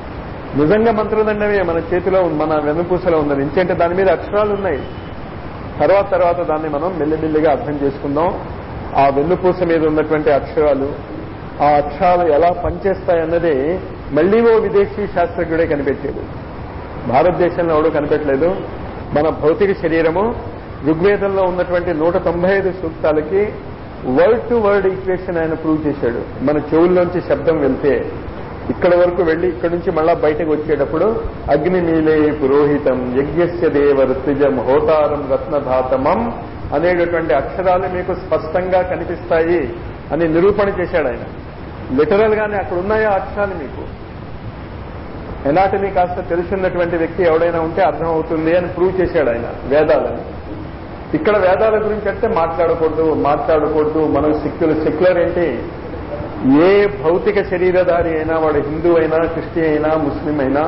[SPEAKER 1] నిజంగా మంత్రదండమే మన చేతిలో మన వెన్నుపూసలో ఉన్నది ఇంకేంటే దాని మీద అక్షరాలు ఉన్నాయి తర్వాత తర్వాత దాన్ని మనం మెల్లిమెల్లిగా అర్థం చేసుకుందాం ఆ వెన్నుపూస మీద ఉన్నటువంటి అక్షరాలు ఆ అక్షరాలు ఎలా పనిచేస్తాయన్నది మళ్ళీ ఓ విదేశీ శాస్త్రజ్ఞుడే కనిపెట్టాడు భారతదేశంలో ఎవడూ కనిపెట్టలేదు మన భౌతిక శరీరము ఋగ్వేదంలో ఉన్నటువంటి నూట తొంభై ఐదు సూక్తాలకి వర్డ్ టు వర్డ్ ఈక్వేషన్ ఆయన ప్రూవ్ చేశాడు మన చెవుల్లోంచి శబ్దం వెళ్తే ఇక్కడ వరకు వెళ్లి ఇక్కడ నుంచి మళ్ళా బయటకు వచ్చేటప్పుడు అగ్ని నీలే పురోహితం యజ్ఞస్య దేవ ఋత్విజం హోతారం రత్నధాతమం అనేటటువంటి అక్షరాలు మీకు స్పష్టంగా కనిపిస్తాయి అని నిరూపణ చేశాడు ఆయన లిటరల్ గానే అక్కడ ఉన్నాయా అక్షరాలు మీకు ఎనాటమీ కాస్త తెలుసున్నటువంటి వ్యక్తి ఎవడైనా ఉంటే అర్థం అవుతుంది అని ప్రూవ్ చేశాడు ఆయన వేదాలని ఇక్కడ వేదాల గురించి అంటే మాట్లాడకూడదు మాట్లాడకూడదు మనం సెక్యులర్ సెక్యులర్ ఏంటి ఏ భౌతిక శరీరధారి అయినా వాడు హిందూ అయినా క్రిస్టియన్ అయినా ముస్లిం అయినా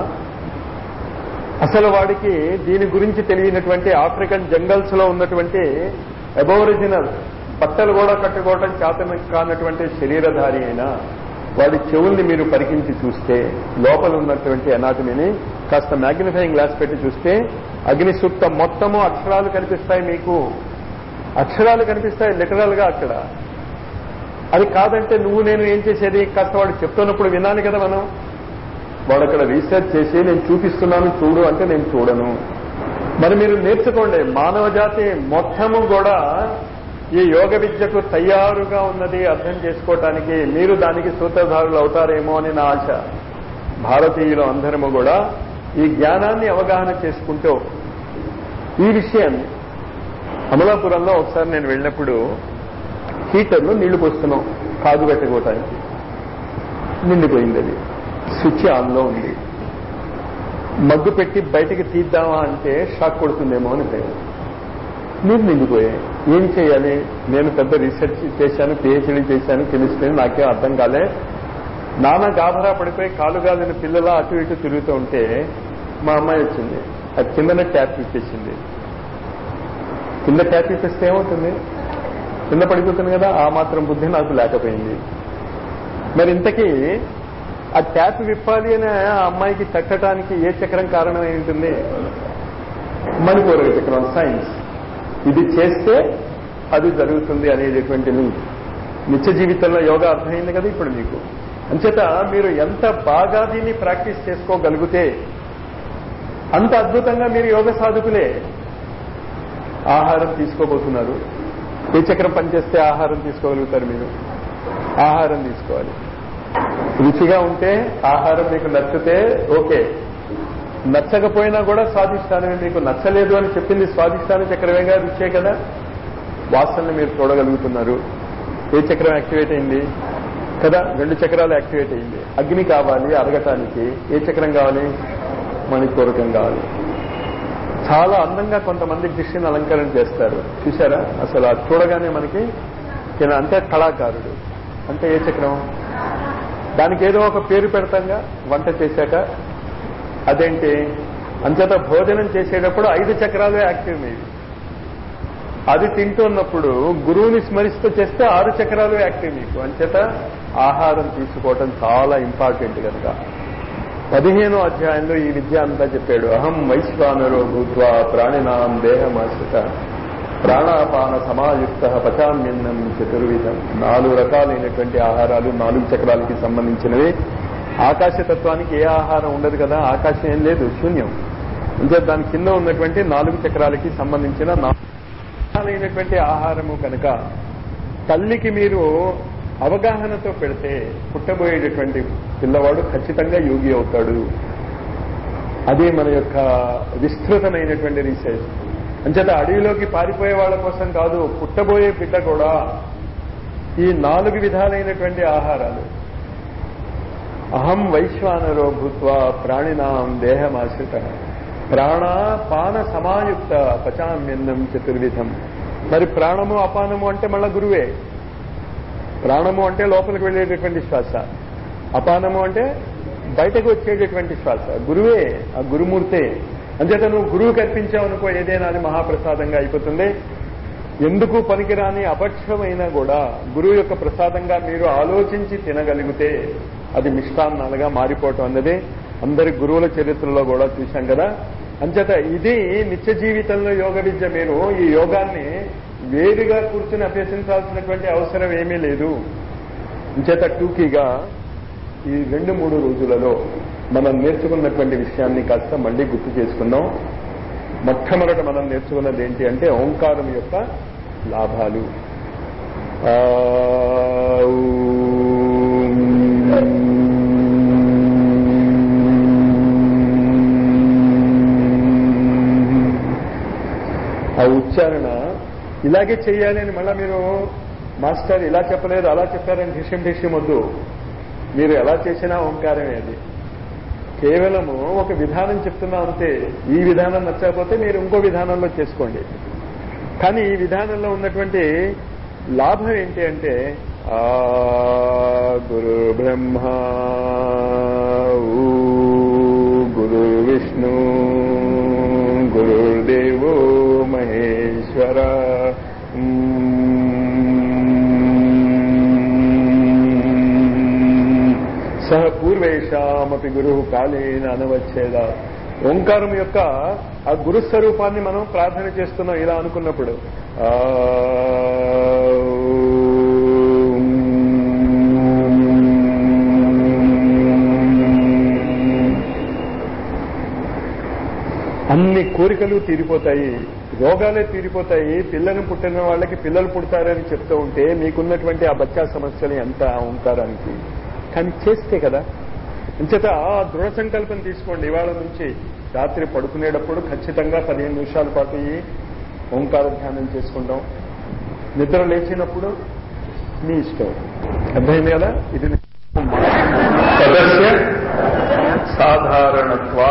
[SPEAKER 1] అసలు వాడికి దీని గురించి తెలియనటువంటి ఆఫ్రికన్ జంగల్స్ లో ఉన్నటువంటి అబోరిజినల్ బట్టలు కూడా కట్టుకోవటం చేతన కానటువంటి శరీరధారి అయినా వాడి చెవుల్ని మీరు పరికించి చూస్తే లోపల ఉన్నటువంటి అనాటమీని కాస్త మ్యాగ్నిఫైయింగ్ గ్లాస్ పెట్టి చూస్తే అగ్ని సూక్తం మొత్తము అక్షరాలు కనిపిస్తాయి మీకు అక్షరాలు కనిపిస్తాయి లిటరల్ గా అక్కడ అది కాదంటే నువ్వు నేను ఏం చేసేది కాస్త వాడు చెప్తున్నప్పుడు వినాలి కదా మనం వాడు అక్కడ రీసెర్చ్ చేసి నేను చూపిస్తున్నాను చూడు అంటే నేను చూడను మరి మీరు నేర్చుకోండి మానవ జాతి మొత్తము కూడా ఈ యోగ విద్యకు తయారుగా ఉన్నది అర్థం చేసుకోవటానికి మీరు దానికి సూత్రధారులు అవుతారేమో అని నా ఆశ భారతీయులు అందరము కూడా ఈ జ్ఞానాన్ని అవగాహన చేసుకుంటూ ఈ విషయాన్ని అమలాపురంలో ఒకసారి నేను వెళ్ళినప్పుడు హీటర్లో నీళ్లు పోస్తున్నాం కాదు పెట్టుకోవటానికి నిండిపోయింది అది స్విచ్ ఆన్లో ఉంది మగ్గు పెట్టి బయటికి తీద్దామా అంటే షాక్ కొడుతుందేమో అని భయం నీరు నిండిపోయాయి ఏం చేయాలి నేను పెద్ద రీసెర్చ్ చేశాను పిహెచ్డీ చేశాను కెమిస్ట్రీ నాకేం అర్థం కాలే నాన్న గాభరా పడిపోయి కాలు గాలిన పిల్లల అటు ఇటు తిరుగుతూ ఉంటే మా అమ్మాయి వచ్చింది అది కిందనే ట్యాప్ ఇచ్చేసింది కింద ట్యాప్ ఇప్పిస్తే ఏమవుతుంది కింద పడిపోతుంది కదా ఆ మాత్రం బుద్ధి నాకు లేకపోయింది మరి ఇంతకీ ఆ ట్యాప్ విప్పాలి అని ఆ అమ్మాయికి తట్టడానికి ఏ చక్రం కారణమై ఉంటుంది మణిపూరక చక్రం సైన్స్ ఇది చేస్తే అది జరుగుతుంది అనేటటువంటి లింక్ నిత్య జీవితంలో యోగా అర్థమైంది కదా ఇప్పుడు మీకు అంచేత మీరు ఎంత బాగా దీన్ని ప్రాక్టీస్ చేసుకోగలిగితే అంత అద్భుతంగా మీరు యోగ సాధకులే ఆహారం తీసుకోబోతున్నారు ఏ చక్రం పనిచేస్తే ఆహారం తీసుకోగలుగుతారు మీరు ఆహారం తీసుకోవాలి రుచిగా ఉంటే ఆహారం మీకు నచ్చితే ఓకే నచ్చకపోయినా కూడా స్వాదిష్టానమే మీకు నచ్చలేదు అని చెప్పింది స్వాదిష్టాన చక్రమేగా రుచే కదా వాసనలు మీరు చూడగలుగుతున్నారు ఏ చక్రం యాక్టివేట్ అయింది కదా రెండు చక్రాలు యాక్టివేట్ అయింది అగ్ని కావాలి అరగటానికి ఏ చక్రం కావాలి మణిపూరకం కావాలి చాలా అందంగా కొంతమంది డిష్ని అలంకరణ చేస్తారు చూసారా అసలు అది చూడగానే మనకి ఈయన అంటే కళాకారుడు అంటే ఏ చక్రం దానికి ఏదో ఒక పేరు పెడతాంగా వంట చేశాక అదేంటి అంచేత భోజనం చేసేటప్పుడు ఐదు చక్రాలు యాక్టివ్ మీవి అది తింటున్నప్పుడు గురువుని స్మరిస్తూ చేస్తే ఆరు చక్రాలు యాక్టివ్ మీకు అంచేత ఆహారం తీసుకోవటం చాలా ఇంపార్టెంట్ కనుక పదిహేనో అధ్యాయంలో ఈ విద్య అంతా చెప్పాడు అహం వైశ్వానరో భూత్వా ప్రాణినాం దేహమాశ్రిత ప్రాణాపాన సమాయుక్త పచామ్యన్నం చతుర్విధం నాలుగు రకాలైనటువంటి ఆహారాలు నాలుగు చక్రాలకి సంబంధించినవి ఆకాశతత్వానికి ఏ ఆహారం ఉండదు కదా ఆకాశం ఏం లేదు శూన్యం అంటే దాని కింద ఉన్నటువంటి నాలుగు చక్రాలకి సంబంధించిన నాలుగైనటువంటి ఆహారము కనుక తల్లికి మీరు అవగాహనతో పెడితే పుట్టబోయేటటువంటి పిల్లవాడు ఖచ్చితంగా యోగి అవుతాడు అదే మన యొక్క విస్తృతమైనటువంటి రీసెర్చ్ అంచేత అడవిలోకి పారిపోయే వాళ్ళ కోసం కాదు పుట్టబోయే బిడ్డ కూడా ఈ నాలుగు విధాలైనటువంటి ఆహారాలు అహం వైశ్వానరో భూత్వా ప్రాణినాం దేహమాశ్రిత ప్రాణాపాన సమాయుక్త పచామ్యన్నం చతుర్విధం మరి ప్రాణము అపానము అంటే మళ్ళా గురువే ప్రాణము అంటే లోపలికి వెళ్ళేటటువంటి శ్వాస అపానము అంటే బయటకు వచ్చేటటువంటి శ్వాస గురువే ఆ గురుమూర్తే అంచేత నువ్వు గురువు కల్పించావు అనుకో ఏదైనా అది మహాప్రసాదంగా అయిపోతుంది ఎందుకు పనికిరాని అపక్షమైనా కూడా గురువు యొక్క ప్రసాదంగా మీరు ఆలోచించి తినగలిగితే అది మిష్టాన్నాలుగా మారిపోవటం అన్నది అందరి గురువుల చరిత్రలో కూడా చూశాం కదా అంచేత ఇది నిత్య జీవితంలో యోగ విద్య మీరు ఈ యోగాన్ని వేరుగా కూర్చుని అభ్యసించాల్సినటువంటి అవసరం ఏమీ లేదు అంచేత టూకీగా ఈ రెండు మూడు రోజులలో మనం నేర్చుకున్నటువంటి విషయాన్ని కాస్త మళ్ళీ గుర్తు చేసుకుందాం మొట్టమొదట మనం నేర్చుకున్నది ఏంటి అంటే ఓంకారం యొక్క లాభాలు ఆ, ఆ ఉచ్చారణ ఇలాగే చేయాలి అని మళ్ళా మీరు మాస్టర్ ఇలా చెప్పలేదు అలా చెప్పారని ఢిష్యం ఢిష్యం వద్దు మీరు ఎలా చేసినా ఓంకారమే అది కేవలము ఒక విధానం చెప్తున్నా అంతే ఈ విధానం నచ్చకపోతే మీరు ఇంకో విధానంలో చేసుకోండి కానీ ఈ విధానంలో ఉన్నటువంటి లాభం ఏంటి అంటే ఆ గురు బ్రహ్మ ఊ గురు విష్ణు గురుదేవో మహేశ్వర సహ పూర్వేషామపి గురు కాలేన అనవచ్చేద ఓంకారం యొక్క ఆ గురు స్వరూపాన్ని మనం ప్రార్థన చేస్తున్నాం ఇలా అనుకున్నప్పుడు ఆ అన్ని కోరికలు తీరిపోతాయి రోగాలే తీరిపోతాయి పిల్లలు పుట్టిన వాళ్ళకి పిల్లలు పుడతారని చెప్తూ ఉంటే మీకున్నటువంటి ఆ బచ్చా సమస్యలు ఎంత ఓంకారానికి కానీ చేస్తే కదా అంచేత ఆ దృఢ సంకల్పం తీసుకోండి ఇవాళ నుంచి రాత్రి పడుకునేటప్పుడు ఖచ్చితంగా పదిహేను నిమిషాల పాటు ఈ ఓంకార ధ్యానం చేసుకుంటాం నిద్ర లేచినప్పుడు మీ ఇష్టం అర్థమైంది కదా ఇది సదస్య సాధారణత్వా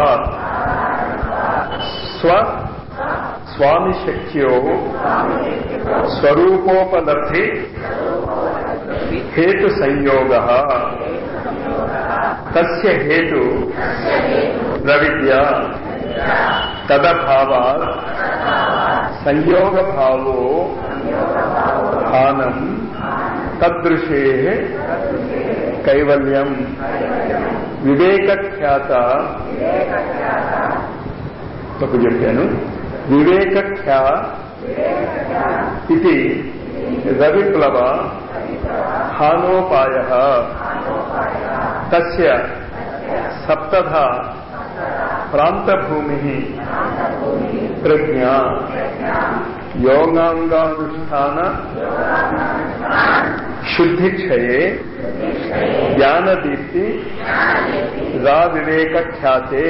[SPEAKER 1] స్వ స్వామి శక్త్యో స్వరూపోపలబ్ధి హేతు సంయోగ తస్య హేతు ప్రవిద్య తదభావాత్ సంయోగ భావో స్థానం తదృశే కైవల్యం వివేకఖ్యాత తప్పు చెప్పాను వివేకఖ్యా ఇది రవిప్లవ హానోపాయ తస్య సప్తధ ప్రాంతభూమి ప్రజ్ఞా యోగాంగానుష్ఠాన శుద్ధిక్షయే జ్ఞానదీప్తి రా వివేకఖ్యాతే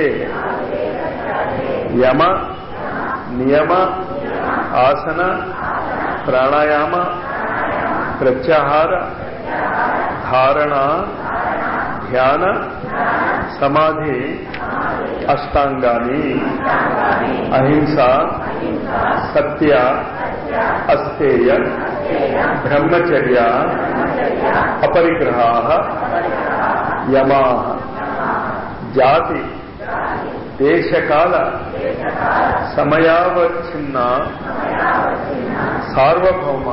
[SPEAKER 1] యమ నియమ ఆసన ప్రాణాయామ ప్రత్యాహార ధారణ ధ్యాన సమాధి అష్టాంగాని అహింస సత్య అస్థేయ బ్రహ్మచర్య అపరిగ్రహా యమా జాతి దేశకాల సమయావచ్ఛిన్న సార్వభౌమ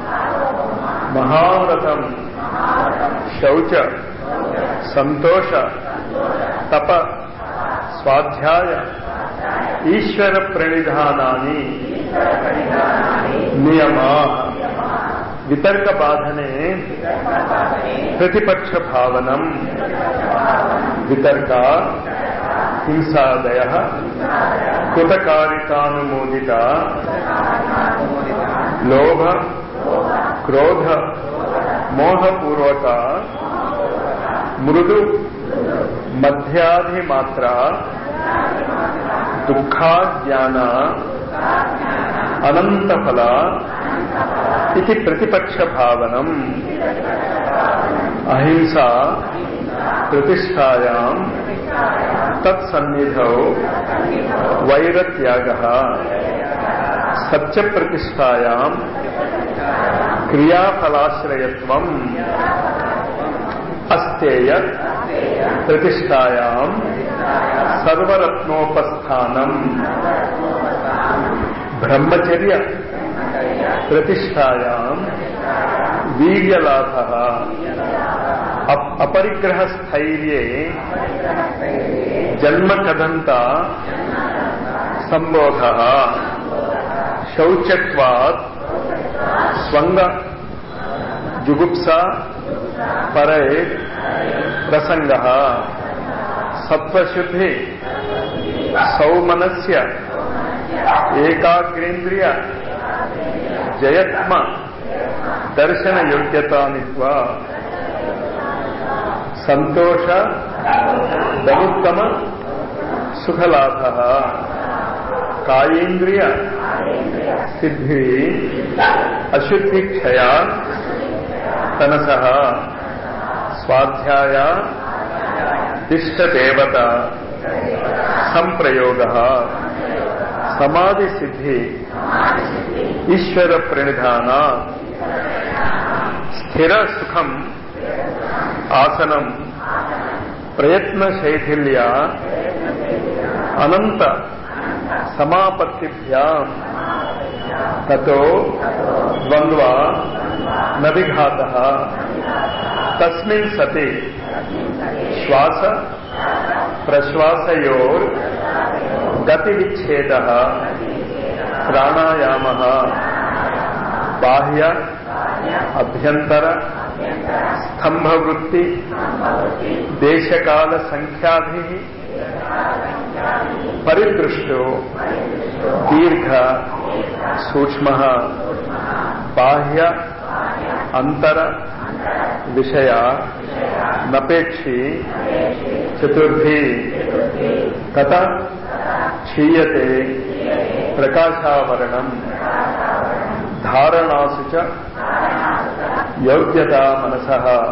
[SPEAKER 1] మహావ్రతం శౌచ సంతోష తప స్వాధ్యాయ ఈశ్వర ప్రణిధానాన్ని నియమా వితర్క బాధనే ప్రతిపక్ష భావనం వితర్క హింసాదయ కృతకారికానుమోదిత లోభ క్రోధ మోహపూర్వక మృదు మధ్యాధిమాత్ర దుఃఖాజ్ఞాన అనంతఫల ఇది ప్రతిపక్ష భావనం అహింస ప్రతిష్టాయాం తత్సన్నిధౌ వైరత్యాగ సత్యప్రతిష్టాయాం క్రియాఫలాశ్రయత్వం అస్తేయ ప్రతిష్టాయాం సర్వరత్నోపస్థానం బ్రహ్మచర్య ప్రతిష్టాయాం వీర్యలాభ అపరిగ్రహ స్థైర్యే జన్మ కథంత సంబోధ శౌచత్వాత్ స్వంగ జుగుప్స పరే ప్రసంగ సత్వశుద్ధి సౌమనస్య ఏకాగ్రేంద్రియ జయత్మ దర్శన యోగ్యతానిత్వ సంతోష ధనుత్తమ సుఖలాభ కాయేంద్రియ సిద్ధి అశుద్ధి క్షయ తనస స్వాధ్యాయ ఇష్టదేవత సంప్రయోగ సమాధి సిద్ధి ఈశ్వర ప్రణిధాన స్థిర సుఖం ఆసనం ప్రయత్న శైథిల్య అనంత సమాపత్తిభ్యాం తతో ద్వంద్వ నవిఘాత తస్మిన్ సతి శ్వాస ప్రశ్వాసయోర్ గతి విచ్ఛేద ప్రాణాయామ బాహ్య అభ్యంతర స్తంభవృత్తి దేశకాల సంఖ్యాభి పరిదృష్టో దీర్ఘ సూక్ష్మ బాహ్య అంతర విషయ నపేక్షి చతుర్థి తత క్షీయతే ప్రకాశావరణం ధారణాసు చ యోగ్యత మనస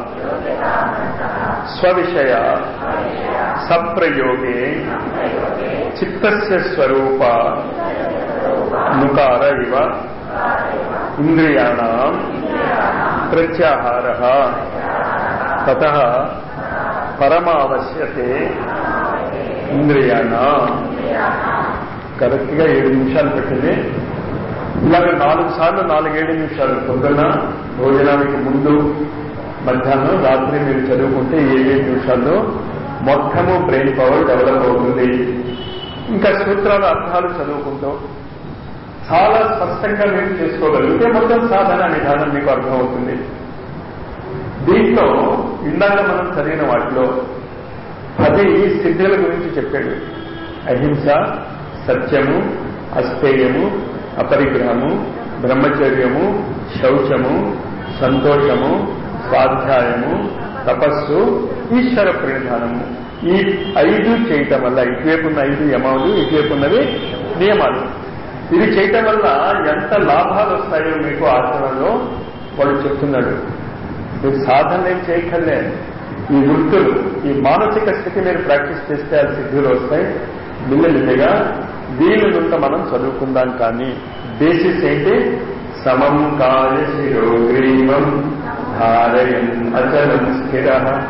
[SPEAKER 1] స్వవిషయ సప్రయోగే చిత్తస్య స్వరూప నుకార ఇవ ఇంద్రియాణం ప్రత్యాహార తత పరమావశ్యతే ఇంద్రియాణ కరెక్ట్ గా ఏడు నిమిషాలు పెట్టింది ఇలాగ నాలుగు సార్లు నాలుగేడు నిమిషాలు పొద్దున్న భోజనానికి ముందు మధ్యాహ్నం రాత్రి మీరు చదువుకుంటే ఏడేడు నిమిషాల్లో మొత్తము బ్రెయిన్ పవర్ డెవలప్ అవుతుంది ఇంకా సూత్రాల అర్థాలు చదువుకుంటాం చాలా స్పష్టంగా మీరు చేసుకోగలిగితే మొత్తం సాధన విధానం మీకు అర్థమవుతుంది దీంట్లో ఇందాక మనం చదివిన వాటిలో పది సిద్ధుల గురించి చెప్పాడు అహింస సత్యము అస్థేయము అపరిగ్రహము బ్రహ్మచర్యము శౌచము సంతోషము స్వాధ్యాయము తపస్సు ఈశ్వర ప్రణిధానము ఈ ఐదు చేయటం వల్ల ఇటువైపు ఉన్న ఐదు యమాలు ఇటువైపు ఉన్నవి నియమాలు ఇది చేయటం వల్ల ఎంత లాభాలు వస్తాయో మీకు ఆచరణలో వాడు చెప్తున్నాడు మీరు సాధన ఏం చేయక్కర్లే ఈ వృత్తులు ఈ మానసిక స్థితి మీరు ప్రాక్టీస్ చేస్తే ఆ సిద్ధులు వస్తాయి మిల్లమిల్లిగా వీళ్ళనంత మనం చదువుకుందాం కానీ బేసిస్ ఏంటి సమం కాయ శిరోగ్రీవం ధారయన్ అచలం స్థిర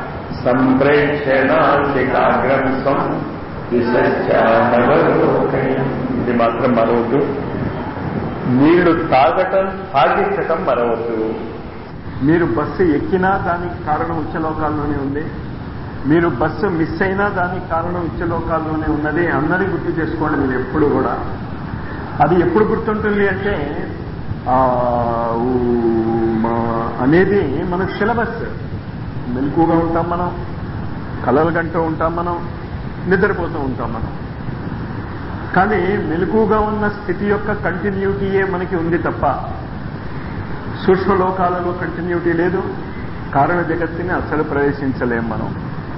[SPEAKER 1] సంప్రేక్షణాగ్రం స్వం విశ్చానవలోకయం ఇది మాత్రం మరవద్దు నీళ్లు తాగటం తాగించటం మరవద్దు మీరు బస్సు ఎక్కినా దానికి కారణం ఉచ్చలోకాల్లోనే ఉంది మీరు బస్సు మిస్ అయినా దానికి కారణం ఉచ్చలోకాల్లోనే ఉన్నది అందరి గుర్తు చేసుకోండి మీరు ఎప్పుడు కూడా అది ఎప్పుడు గుర్తుంటుంది అంటే ఆ, ఊ, మా- అనేది మన సిలబస్ మెలకుగా ఉంటాం మనం కలలు కంటూ ఉంటాం మనం నిద్రపోతూ ఉంటాం మనం కానీ మెలకుగా ఉన్న స్థితి యొక్క కంటిన్యూటీయే మనకి ఉంది తప్ప సూక్ష్మలోకాలలో కంటిన్యూటీ లేదు కారణ జగత్తుని అసలు ప్రవేశించలేం మనం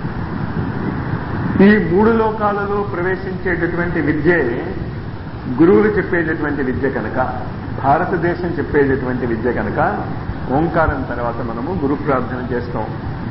[SPEAKER 1] ఈ మూడు లోకాలలో ప్రవేశించేటటువంటి విద్యే గురువులు చెప్పేటటువంటి విద్య కనుక భారతదేశం చెప్పేటటువంటి విద్య కనుక ఓంకారం తర్వాత మనము గురు ప్రార్థన చేస్తాం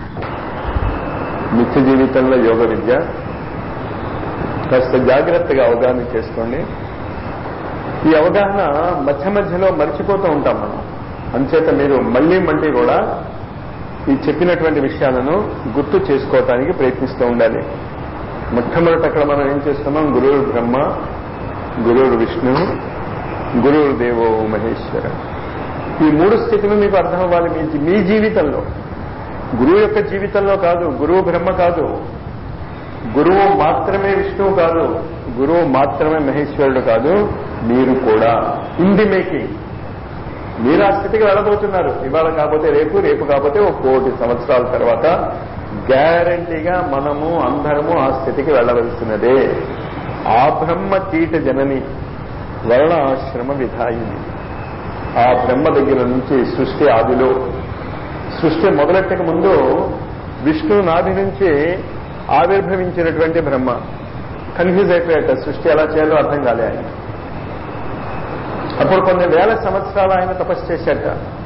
[SPEAKER 1] నిత్య జీవితంలో యోగ విద్య కాస్త జాగ్రత్తగా అవగాహన చేసుకోండి ఈ అవగాహన మధ్య మధ్యలో మర్చిపోతూ ఉంటాం మనం అంచేత మీరు మళ్ళీ మళ్ళీ కూడా ఈ చెప్పినటువంటి విషయాలను గుర్తు చేసుకోవటానికి ప్రయత్నిస్తూ ఉండాలి మొట్టమొదటి అక్కడ మనం ఏం చేస్తున్నాం గురువు బ్రహ్మ గురువు విష్ణు గురువు దేవో మహేశ్వర ఈ మూడు స్థితులు మీకు అర్థం అవ్వాలి మీ మీ జీవితంలో గురువు యొక్క జీవితంలో కాదు గురువు బ్రహ్మ కాదు గురువు మాత్రమే విష్ణువు కాదు గురువు మాత్రమే మహేశ్వరుడు కాదు మీరు కూడా ఇన్ ది మేకింగ్ మీరు ఆ స్థితికి వెళ్ళబోతున్నారు ఇవాళ కాకపోతే రేపు రేపు కాకపోతే ఒక కోటి సంవత్సరాల తర్వాత గ్యారంటీగా మనము అందరము ఆ స్థితికి వెళ్ళవలసినదే ఆ బ్రహ్మ కీట జనని వర్ణ ఆశ్రమ విధాయిని ఆ బ్రహ్మ దగ్గర నుంచి సృష్టి ఆదిలో సృష్టి మొదలెట్టక ముందు విష్ణు నాభి నుంచి ఆవిర్భవించినటువంటి బ్రహ్మ కన్ఫ్యూజ్ అయిపోయాట సృష్టి ఎలా చేయాలో అర్థం కాలే ఆయన అప్పుడు కొన్ని వేల సంవత్సరాలు ఆయన తపస్సు చేశాట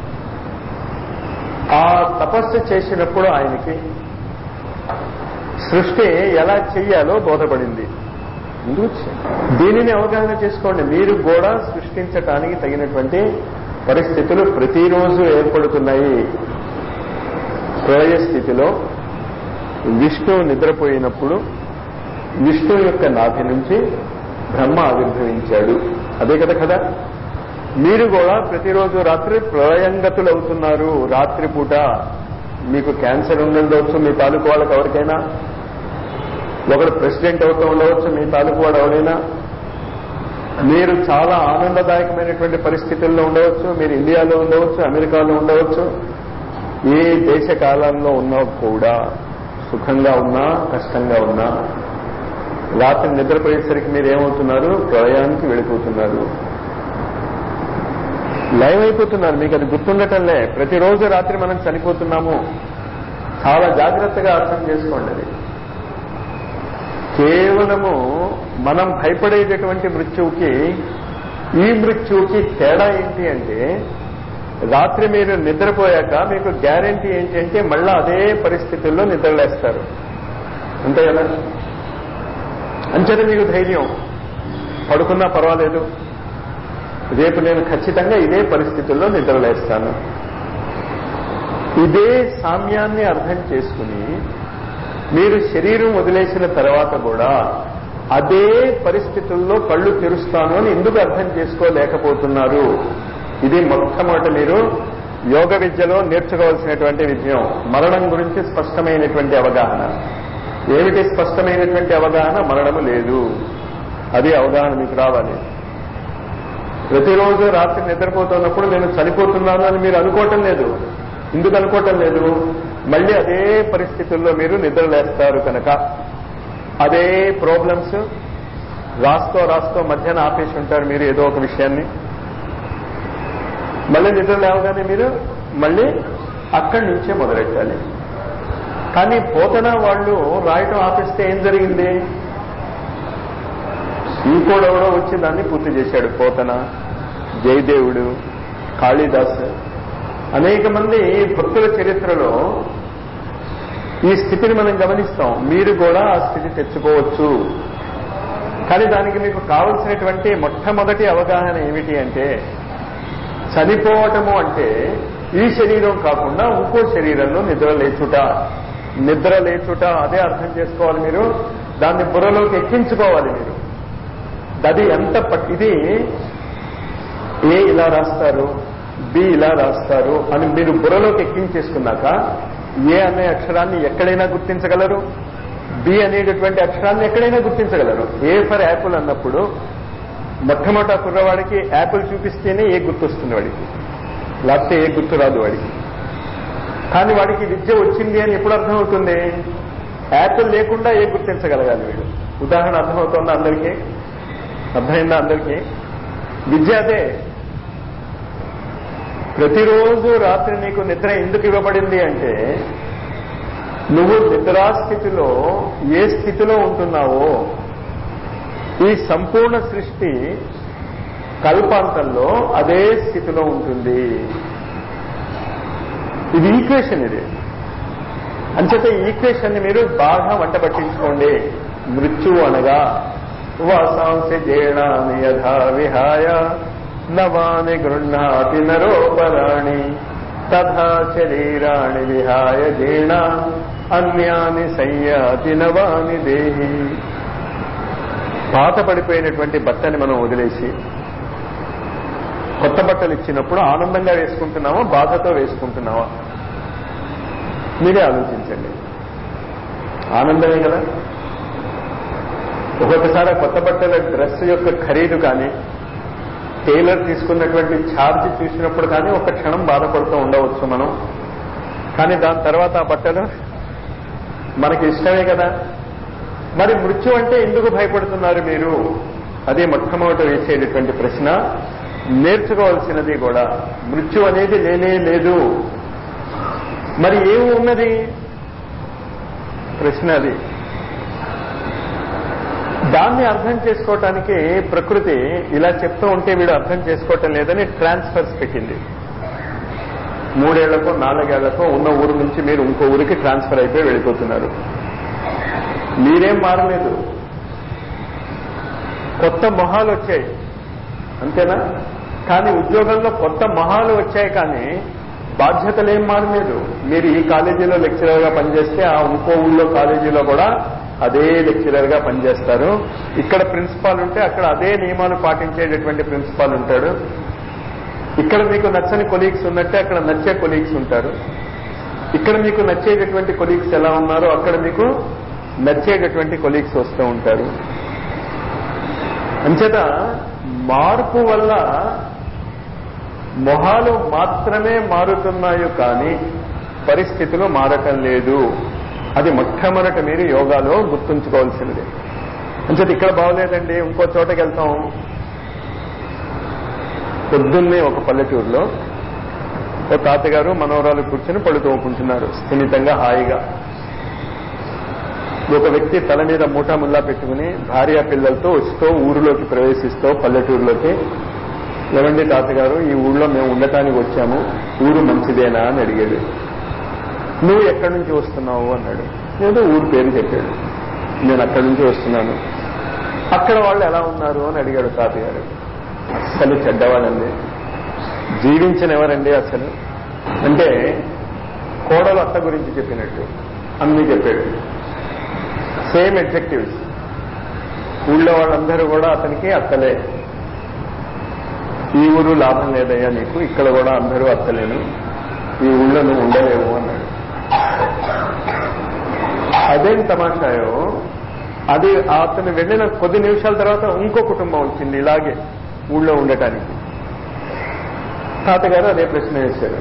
[SPEAKER 1] ఆ తపస్సు చేసినప్పుడు ఆయనకి సృష్టి ఎలా చెయ్యాలో బోధపడింది ముందుకు వచ్చాయి. దీనిని అవగాహన చేసుకోండి మీరు కూడా సృష్టించటానికి తగినటువంటి పరిస్థితులు ప్రతిరోజు ఏర్పడుతున్నాయి ప్రళయ స్థితిలో విష్ణువు నిద్రపోయినప్పుడు విష్ణువు యొక్క నాభి నుంచి బ్రహ్మ ఆవిర్భవించాడు అదే కదా కదా మీరు కూడా ప్రతిరోజు రాత్రి ప్రళయంగతులు అవుతున్నారు రాత్రిపూట మీకు క్యాన్సర్ ఉండవచ్చు మీ తాలూకు వాళ్ళకి ఎవరికైనా ఒకడు ప్రెసిడెంట్ అవుతూ ఉండవచ్చు మీ తాలూకు వాడు ఎవరైనా మీరు చాలా ఆనందదాయకమైనటువంటి పరిస్థితుల్లో ఉండవచ్చు మీరు ఇండియాలో ఉండవచ్చు అమెరికాలో ఉండవచ్చు ఏ దేశ కాలంలో ఉన్నా కూడా సుఖంగా ఉన్నా కష్టంగా ఉన్నా రాత్రి నిద్రపోయేసరికి మీరు ఏమవుతున్నారు ప్రళయానికి వెళ్ళిపోతున్నారు లైవ్ అయిపోతున్నారు మీకు అది గుర్తుండటంలే ప్రతిరోజు రాత్రి మనం చనిపోతున్నాము చాలా జాగ్రత్తగా అర్థం చేసుకోండి అది కేవలము మనం భయపడేటటువంటి మృత్యువుకి ఈ మృత్యువుకి తేడా ఏంటి అంటే రాత్రి మీరు నిద్రపోయాక మీకు గ్యారంటీ ఏంటి అంటే మళ్ళా అదే పరిస్థితుల్లో నిద్రలేస్తారు అంతే కదా అంచేత మీకు ధైర్యం పడుకున్నా పర్వాలేదు రేపు నేను ఖచ్చితంగా ఇదే పరిస్థితుల్లో నిద్రలేస్తాను ఇదే సామ్యాన్ని అర్థం చేసుకుని మీరు శరీరం వదిలేసిన తర్వాత కూడా అదే పరిస్థితుల్లో కళ్ళు తెరుస్తాను అని ఎందుకు అర్థం చేసుకోలేకపోతున్నారు ఇది మొట్టమొదటి మీరు యోగ విద్యలో నేర్చుకోవాల్సినటువంటి విషయం మరణం గురించి స్పష్టమైనటువంటి అవగాహన ఏమిటి స్పష్టమైనటువంటి అవగాహన మరణము లేదు అది అవగాహన మీకు రావాలి ప్రతిరోజు రాత్రి నిద్రపోతున్నప్పుడు నేను చనిపోతున్నాను అని మీరు అనుకోవటం లేదు ఎందుకు అనుకోవటం లేదు మళ్ళీ అదే పరిస్థితుల్లో మీరు నిద్రలేస్తారు కనుక అదే ప్రాబ్లమ్స్ రాస్తూ రాస్తూ మధ్యాహ్నం ఆపేసి ఉంటారు మీరు ఏదో ఒక విషయాన్ని మళ్ళీ నిద్ర లేవగానే మీరు మళ్ళీ అక్కడి నుంచే మొదలెట్టాలి కానీ పోతన వాళ్ళు రాయటం ఆపేస్తే ఏం జరిగింది ఇంకోడెవడో వచ్చి దాన్ని పూర్తి చేశాడు పోతన జయదేవుడు కాళిదాస్ అనేక మంది భక్తుల చరిత్రలో ఈ స్థితిని మనం గమనిస్తాం మీరు కూడా ఆ స్థితి తెచ్చుకోవచ్చు కానీ దానికి మీకు కావలసినటువంటి మొట్టమొదటి అవగాహన ఏమిటి అంటే చనిపోవటము అంటే ఈ శరీరం కాకుండా ఇంకో శరీరంలో నిద్ర లేచుట నిద్ర లేచుట అదే అర్థం చేసుకోవాలి మీరు దాన్ని బుర్రలోకి ఎక్కించుకోవాలి మీరు అది ఎంత పట్- ఇది ఏ ఇలా రాస్తారు బి ఇలా రాస్తారు అని మీరు బుర్రలోకి ఎక్కించేసుకున్నాక ఏ అనే అక్షరాన్ని ఎక్కడైనా గుర్తించగలరు బి అనేటటువంటి అక్షరాన్ని ఎక్కడైనా గుర్తించగలరు ఏ ఫర్ యాపిల్ అన్నప్పుడు మొట్టమొదట కుర్రవాడికి యాపిల్ చూపిస్తేనే ఏ గుర్తొస్తుంది వాడికి లేకపోతే ఏ గుర్తు రాదు వాడికి కానీ వాడికి విద్య వచ్చింది అని ఎప్పుడు అర్థమవుతుంది యాపిల్ లేకుండా ఏ గుర్తించగలగాలి వీడు ఉదాహరణ అర్థమవుతుందా అందరికీ అర్థమైందా అందరికీ విద్య అదే ప్రతిరోజు రాత్రి నీకు నిద్ర ఎందుకు ఇవ్వబడింది అంటే నువ్వు నిద్రాస్థితిలో ఏ స్థితిలో ఉంటున్నావో ఈ సంపూర్ణ సృష్టి కల్పాంతంలో అదే స్థితిలో ఉంటుంది ఇది ఈక్వేషన్ ఇది అంచేత ఈ ఈక్వేషన్ ని మీరు బాగా వంట పట్టించుకోండి మృత్యు అనగా వాసాంసి జీర్ణాని యథా విహాయ నవాని గృహ్ణాతి నరోపరాణి తథా శరీరాణి విహాయ జీర్ణ అన్యాని సంయాతి నవాని దేహి పాత పడిపోయినటువంటి బట్టని మనం వదిలేసి కొత్త బట్టలు ఇచ్చినప్పుడు ఆనందంగా వేసుకుంటున్నామా బాధతో వేసుకుంటున్నామా మీరే ఆలోచించండి ఆనందమే కదా ఒక్కొక్కసారి ఆ కొత్త బట్టల డ్రెస్ యొక్క ఖరీదు కానీ టైలర్ తీసుకున్నటువంటి ఛార్జ్ చూసినప్పుడు కానీ ఒక క్షణం బాధపడుతూ ఉండవచ్చు మనం కానీ దాని తర్వాత ఆ బట్టలు మనకి ఇష్టమే కదా మరి మృత్యు అంటే ఎందుకు భయపడుతున్నారు మీరు అదే మొట్టమొదట వేసేటటువంటి ప్రశ్న నేర్చుకోవాల్సినది కూడా మృత్యు అనేది లేనే లేదు మరి ఏమి ఉన్నది ప్రశ్న అది దాన్ని అర్థం చేసుకోవటానికి ప్రకృతి ఇలా చెప్తూ ఉంటే వీడు అర్థం చేసుకోవటం లేదని ట్రాన్స్ఫర్స్ పెట్టింది మూడేళ్లకో నాలుగేళ్లకో ఉన్న ఊరు నుంచి మీరు ఇంకో ఊరికి ట్రాన్స్ఫర్ అయిపోయి వెళ్ళిపోతున్నారు మీరేం మారలేదు కొత్త మొహాలు వచ్చాయి అంతేనా కానీ ఉద్యోగంలో కొత్త మొహాలు వచ్చాయి కానీ బాధ్యతలు ఏం మారలేదు మీరు ఈ కాలేజీలో లెక్చరర్గా పనిచేస్తే ఆ ఇంకో ఊళ్ళో కాలేజీలో కూడా అదే లెక్చరర్ గా పనిచేస్తారు ఇక్కడ ప్రిన్సిపాల్ ఉంటే అక్కడ అదే నియమాలు పాటించేటటువంటి ప్రిన్సిపాల్ ఉంటాడు ఇక్కడ మీకు నచ్చని కొలీగ్స్ ఉన్నట్టే అక్కడ నచ్చే కొలీగ్స్ ఉంటారు ఇక్కడ మీకు నచ్చేటటువంటి కొలీగ్స్ ఎలా ఉన్నారో అక్కడ మీకు నచ్చేటటువంటి కొలీగ్స్ వస్తూ ఉంటారు అంచేత మార్పు వల్ల మొహాలు మాత్రమే మారుతున్నాయో కానీ పరిస్థితులు మారటం లేదు అది మొట్టమొదట మీరు యోగాలో గుర్తుంచుకోవాల్సినది అంచేత ఇక్కడ బాగోలేదండి ఇంకో చోటకి వెళ్తాం పొద్దున్నే ఒక పల్లెటూరులో ఓ తాతగారు మనవరాలు కూర్చొని పళ్ళు తోముకుంటున్నారు స్థిమితంగా హాయిగా ఒక వ్యక్తి తల మీద మూటా ముల్లా పెట్టుకుని భార్య పిల్లలతో వస్తూ ఊరిలోకి ప్రవేశిస్తూ పల్లెటూరులోకి ఏమండి తాతగారు ఈ ఊళ్ళో మేము ఉండటానికి వచ్చాము ఊరు మంచిదేనా అని అడిగాడు నువ్వు ఎక్కడి నుంచి వస్తున్నావు అన్నాడు ఏదో ఊరు పేరు చెప్పాడు నేను అక్కడి నుంచి వస్తున్నాను అక్కడ వాళ్ళు ఎలా ఉన్నారు అని అడిగాడు తాతగారు అస్సలు చెడ్డవాడండి జీవించిన ఎవరండి అసలు అంటే కోడలు అత్త గురించి చెప్పినట్టు అన్ని చెప్పాడు సేమ్ ఎగ్జెక్టివ్స్ ఊళ్ళో వాళ్ళందరూ కూడా అతనికి అత్తలే ఈ ఊరు లాభం లేదయ్యా నీకు ఇక్కడ కూడా అందరూ అత్తలేను ఈ ఊళ్ళో నువ్వు ఉండలేవు అన్నాడు అదేం తమాషాయో అది అతను వెళ్ళిన కొద్ది నిమిషాల తర్వాత ఇంకో కుటుంబం వచ్చింది ఇలాగే ఊళ్ళో ఉండటానికి తాతగారు అదే ప్రశ్న వేశారు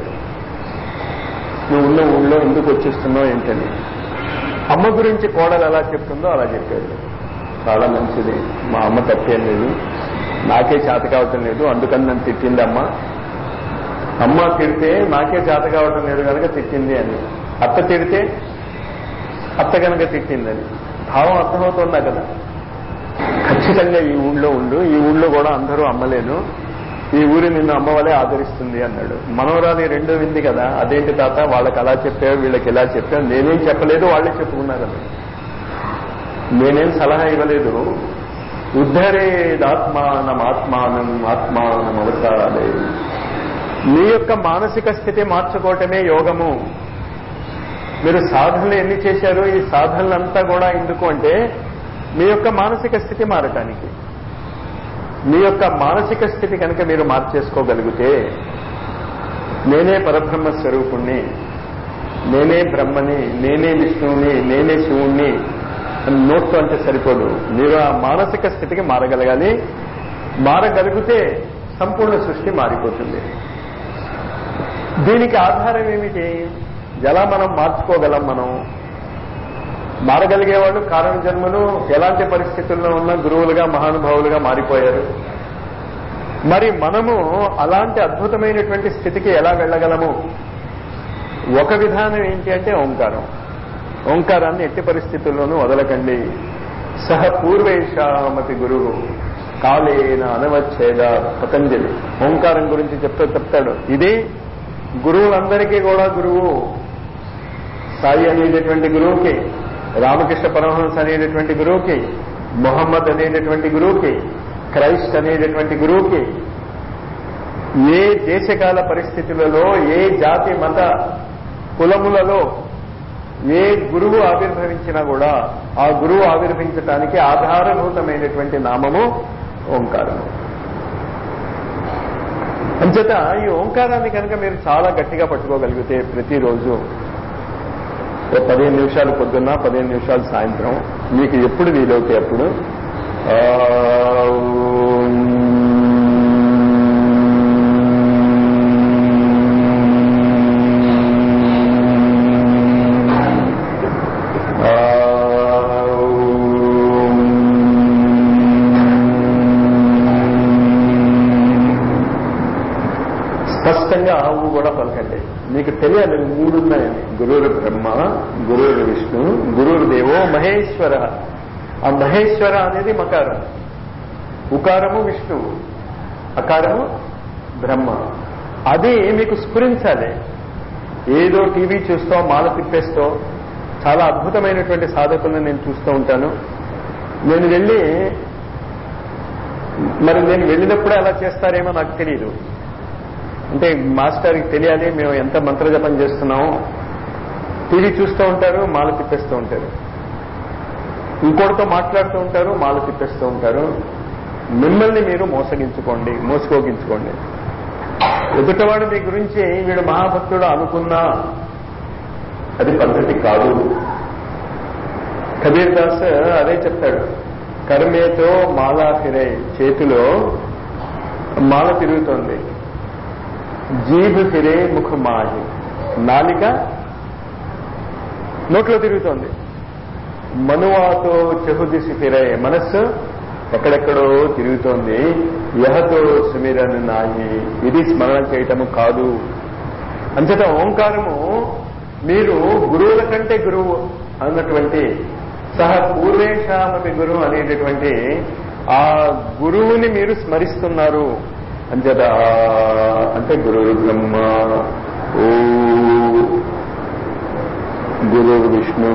[SPEAKER 1] నువ్వు ఉన్న ఊళ్ళో ఎందుకు వచ్చేస్తున్నావు ఏంటని అమ్మ గురించి కోడలు ఎలా చెప్తుందో అలా చెప్పాడు చాలా మంచిది మా అమ్మ తప్పేం లేదు నాకే చేత కావటం లేదు అందుకని నన్ను తిట్టింది అమ్మ అమ్మ తిడితే నాకే చేత కావటం లేదు కనుక తిట్టింది అని అత్త తిడితే అత్త కనుక తిట్టిందని భావం అర్థమవుతుందా కదా ఖచ్చితంగా ఈ ఊళ్ళో ఉండు ఈ ఊళ్ళో కూడా అందరూ అమ్మలేను ఈ ఊరి నిన్ను అమ్మ వలే ఆదరిస్తుంది అన్నాడు మనవరాలి రెండో వింది కదా అదేంటి తాత వాళ్ళకి అలా చెప్పావు వీళ్ళకి ఇలా చెప్పావు నేనేం చెప్పలేదు వాళ్ళే చెప్పుకున్నారు కదా నేనేం సలహా ఇవ్వలేదు ఉద్ధరేదాత్మానం ఆత్మానం ఆత్మానం అవసరాలే మీ యొక్క మానసిక స్థితి మార్చుకోవటమే యోగము మీరు సాధనలు ఎన్ని చేశారో ఈ సాధనలంతా కూడా ఎందుకు అంటే మీ యొక్క మానసిక స్థితి మారటానికి మీ యొక్క మానసిక స్థితి కనుక మీరు మార్చేసుకోగలిగితే నేనే పరబ్రహ్మ స్వరూపుణ్ణి నేనే బ్రహ్మని నేనే విష్ణువుని నేనే శివుణ్ణి అని నోట్తో అంటే సరిపోదు మీరు ఆ మానసిక స్థితికి మారగలగాలి మారగలిగితే సంపూర్ణ సృష్టి మారిపోతుంది దీనికి ఆధారం ఏమిటి ఎలా మనం మార్చుకోగలం మనం మారగలిగేవాళ్ళు కారణ జన్మలు ఎలాంటి పరిస్థితుల్లో ఉన్న గురువులుగా మహానుభావులుగా మారిపోయారు మరి మనము అలాంటి అద్భుతమైనటువంటి స్థితికి ఎలా వెళ్ళగలము ఒక విధానం ఏంటి అంటే ఓంకారం ఓంకారాన్ని ఎట్టి పరిస్థితుల్లోనూ వదలకండి సహ పూర్వేషామతి గురువు కాలేన అనవచ్ఛేద పతంజలి ఓంకారం గురించి చెప్తూ చెప్తాడు ఇది గురువులందరికీ కూడా గురువు సాయి అనేటటువంటి గురువుకి రామకృష్ణ పరమహంస అనేటటువంటి గురువుకి మొహమ్మద్ అనేటటువంటి గురువుకి క్రైస్ట్ అనేటటువంటి గురువుకి ఏ దేశకాల పరిస్థితులలో ఏ జాతి మత కులములలో ఏ గురువు ఆవిర్భవించినా కూడా ఆ గురువు ఆవిర్భవించటానికి ఆధారభూతమైనటువంటి నామము ఓంకారము అంచేత ఈ ఓంకారాన్ని కనుక మీరు చాలా గట్టిగా పట్టుకోగలిగితే ప్రతిరోజు ఓ పదిహేను నిమిషాలు పొద్దున్న పదిహేను నిమిషాలు సాయంత్రం మీకు ఎప్పుడు వీలవుతే అప్పుడు స్పష్టంగా ఆవు కూడా పలకండి మీకు తెలియాలి ఇవి మూడు ఉన్నాయని గురువురు బ్రహ్మ గురువురు విష్ణు గురువురు దేవో మహేశ్వర ఆ మహేశ్వర అనేది మకారం ఉకారము విష్ణువు అకారము బ్రహ్మ అది మీకు స్ఫురించాలి ఏదో టీవీ చూస్తూ మాల తిప్పేస్తూ చాలా అద్భుతమైనటువంటి సాధకులను నేను చూస్తూ ఉంటాను నేను వెళ్ళి మరి నేను వెళ్ళినప్పుడు అలా చేస్తారేమో నాకు తెలియదు అంటే మాస్టర్కి తెలియాలి మేము ఎంత మంత్రజపం చేస్తున్నామో టీవీ చూస్తూ ఉంటారు మాల తిప్పేస్తూ ఉంటారు ఇంకోటితో మాట్లాడుతూ ఉంటారు మాల తిప్పేస్తూ ఉంటారు మిమ్మల్ని మీరు మోసగించుకోండి మోసుకోగించుకోండి ఎదుటవాడు మీ గురించి వీడు మహాభక్తుడు అనుకున్నా అది పద్ధతి కాదు కబీర్ దాస్ అదే చెప్తాడు కర్మేతో మాలా ఫిరే చేతిలో మాల తిరుగుతోంది జీభ్ ఫిరే ముఖ మాహి నాలిక నోట్లో తిరుగుతోంది మనువాతో చెహుదిసి ఫిరే మనస్సు ఎక్కడెక్కడో తిరుగుతోంది యహతో సుమిరన్ నాయి ఇది స్మరణ చేయటము కాదు అంతటా ఓంకారము మీరు గురువుల కంటే గురువు అన్నటువంటి సహ పూర్వేషామపి గురువు అనేటటువంటి ఆ గురువుని మీరు స్మరిస్తున్నారు అంచేత అంటే గురువు బ్రహ్మ ఓ గురువు విష్ణు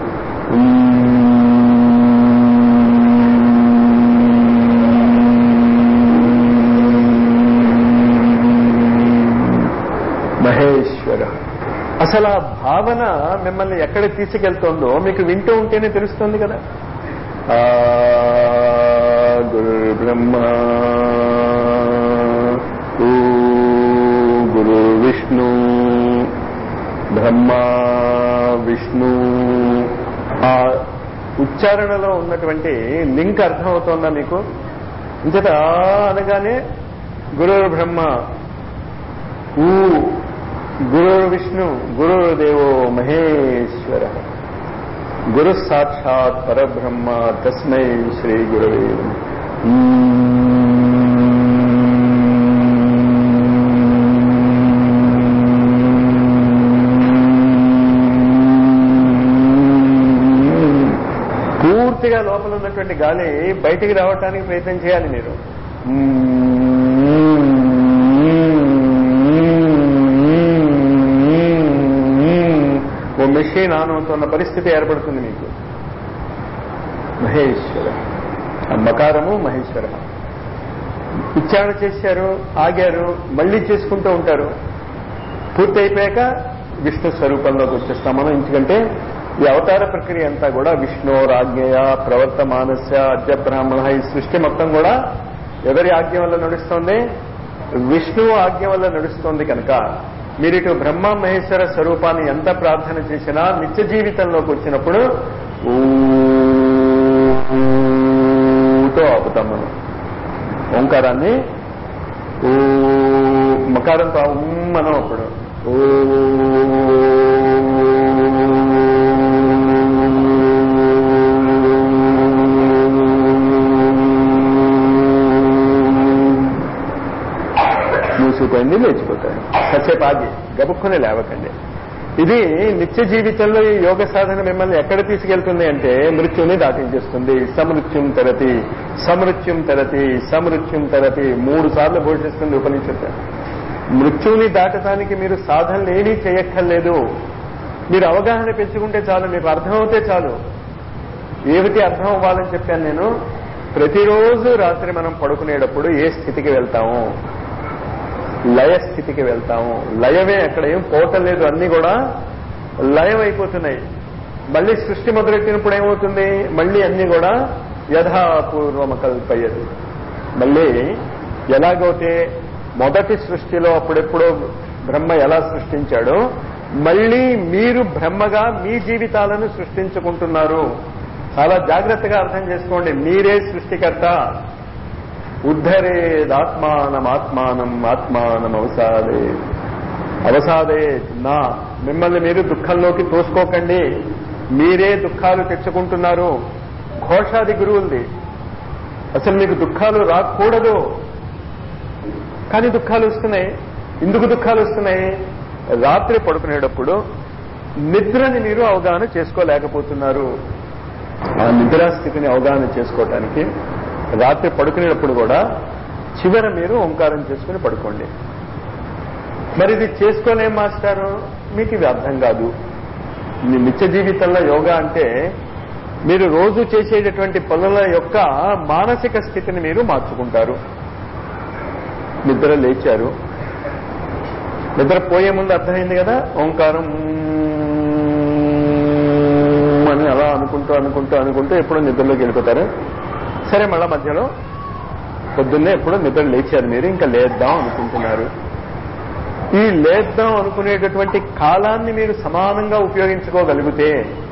[SPEAKER 1] మహేశ్వర అసలు ఆ భావన మిమ్మల్ని ఎక్కడ తీసుకెళ్తుందో మీకు వింటూ ఉంటేనే తెలుస్తుంది కదా ఆ గురు బ్రహ్మ ఓ గురు విష్ణు బ్రహ్మ విష్ణు ఆ ఉచ్చారణలో ఉన్నటువంటి లింక్ అర్థమవుతోందా మీకు ఇంతట అనగానే గురు బ్రహ్మ ఊ గురు విష్ణు గురు దేవో మహేశ్వర గురు సాక్షాత్ పరబ్రహ్మ తస్మై శ్రీ గురవే పూర్తిగా లోపల ఉన్నటువంటి గాలి బయటికి రావటానికి ప్రయత్నం చేయాలి మీరు ఓ మెషిన్ ఆన్ అవుతున్న పరిస్థితి ఏర్పడుతుంది మీకు మహేశ్వర ఆ మకారము మహేశ్వర ఉచ్చారణ చేశారు ఆగారు మళ్ళీ చేసుకుంటూ ఉంటారు పూర్తి అయిపోయాక విష్ణు స్వరూపంలోకి వచ్చేస్తాం మనం ఎందుకంటే ఈ అవతార ప్రక్రియ అంతా కూడా విష్ణు రాజ్ఞయ ప్రవర్త మానస్య అద్య బ్రాహ్మణ ఈ సృష్టి మొత్తం కూడా ఎవరి ఆజ్ఞ వల్ల నడుస్తోంది విష్ణువు ఆజ్ఞ వల్ల నడుస్తోంది కనుక మీరు ఇటు బ్రహ్మ మహేశ్వర స్వరూపాన్ని ఎంత ప్రార్థన చేసినా నిత్య జీవితంలోకి వచ్చినప్పుడు ఊతో ఆపుతాం మనం ఓంకారాన్ని ఓ మకారంతో ఉమ్ మనం అప్పుడు ఓ మూసుకుపోయింది లేచిపోతారు కాసేపు ఆగి గబుక్కుని లేవకండి ఇది నిత్య జీవితంలో ఈ యోగ సాధన మిమ్మల్ని ఎక్కడ తీసుకెళ్తుంది అంటే మృత్యుని దాటించేస్తుంది సమృత్యుం తరతి సమృత్యుం తరతి సమృత్యుం తరతి మూడు సార్లు ఘోషిస్తుంది ఉపనిషత్తు మృత్యుని దాటడానికి మీరు సాధనలు ఏమీ చేయక్కర్లేదు మీరు అవగాహన పెంచుకుంటే చాలు మీకు అర్థమవుతే చాలు ఏమిటి అర్థం అవ్వాలని చెప్పాను నేను ప్రతిరోజు రాత్రి మనం పడుకునేటప్పుడు ఏ స్థితికి వెళ్తాము లయ స్థితికి వెళ్తాము లయమే అక్కడ ఏం పోవటం లేదు అన్ని కూడా లయం అయిపోతున్నాయి మళ్ళీ సృష్టి మొదలెట్టినప్పుడు ఏమవుతుంది మళ్ళీ అన్ని కూడా యథాపూర్వమ కల్పయ్యదు మళ్ళీ ఎలాగైతే మొదటి సృష్టిలో అప్పుడెప్పుడో బ్రహ్మ ఎలా సృష్టించాడో మళ్ళీ మీరు బ్రహ్మగా మీ జీవితాలను సృష్టించుకుంటున్నారు చాలా జాగ్రత్తగా అర్థం చేసుకోండి మీరే సృష్టికర్త ఉద్ధరేదాత్మానం ఆత్మానం ఆత్మానం అవసాదే అవసాదే నా మిమ్మల్ని మీరు దుఃఖంలోకి తోసుకోకండి మీరే దుఃఖాలు తెచ్చుకుంటున్నారు ఘోషాది గురువులది అసలు మీకు దుఃఖాలు రాకూడదు కానీ దుఃఖాలు వస్తున్నాయి ఎందుకు దుఃఖాలు వస్తున్నాయి రాత్రి పడుకునేటప్పుడు నిద్రని మీరు అవగాహన చేసుకోలేకపోతున్నారు ఆ నిద్రా స్థితిని అవగాహన చేసుకోవటానికి రాత్రి పడుకునేటప్పుడు కూడా చివర మీరు ఓంకారం చేసుకుని పడుకోండి మరి ఇది చేసుకోలేం మాస్టారు మీకు ఇది అర్థం కాదు మీ నిత్య జీవితంలో యోగా అంటే మీరు రోజు చేసేటటువంటి పనుల యొక్క మానసిక స్థితిని మీరు మార్చుకుంటారు నిద్ర లేచారు నిద్ర పోయే ముందు అర్థమైంది కదా ఓంకారం అని అలా అనుకుంటూ అనుకుంటూ అనుకుంటూ ఎప్పుడో నిద్రలోకి వెళ్ళిపోతారు సరే మళ్ళా మధ్యలో పొద్దున్నే ఎప్పుడో నిద్ర లేచారు మీరు ఇంకా లేద్దాం అనుకుంటున్నారు ఈ లేద్దాం అనుకునేటటువంటి కాలాన్ని మీరు సమానంగా ఉపయోగించుకోగలిగితే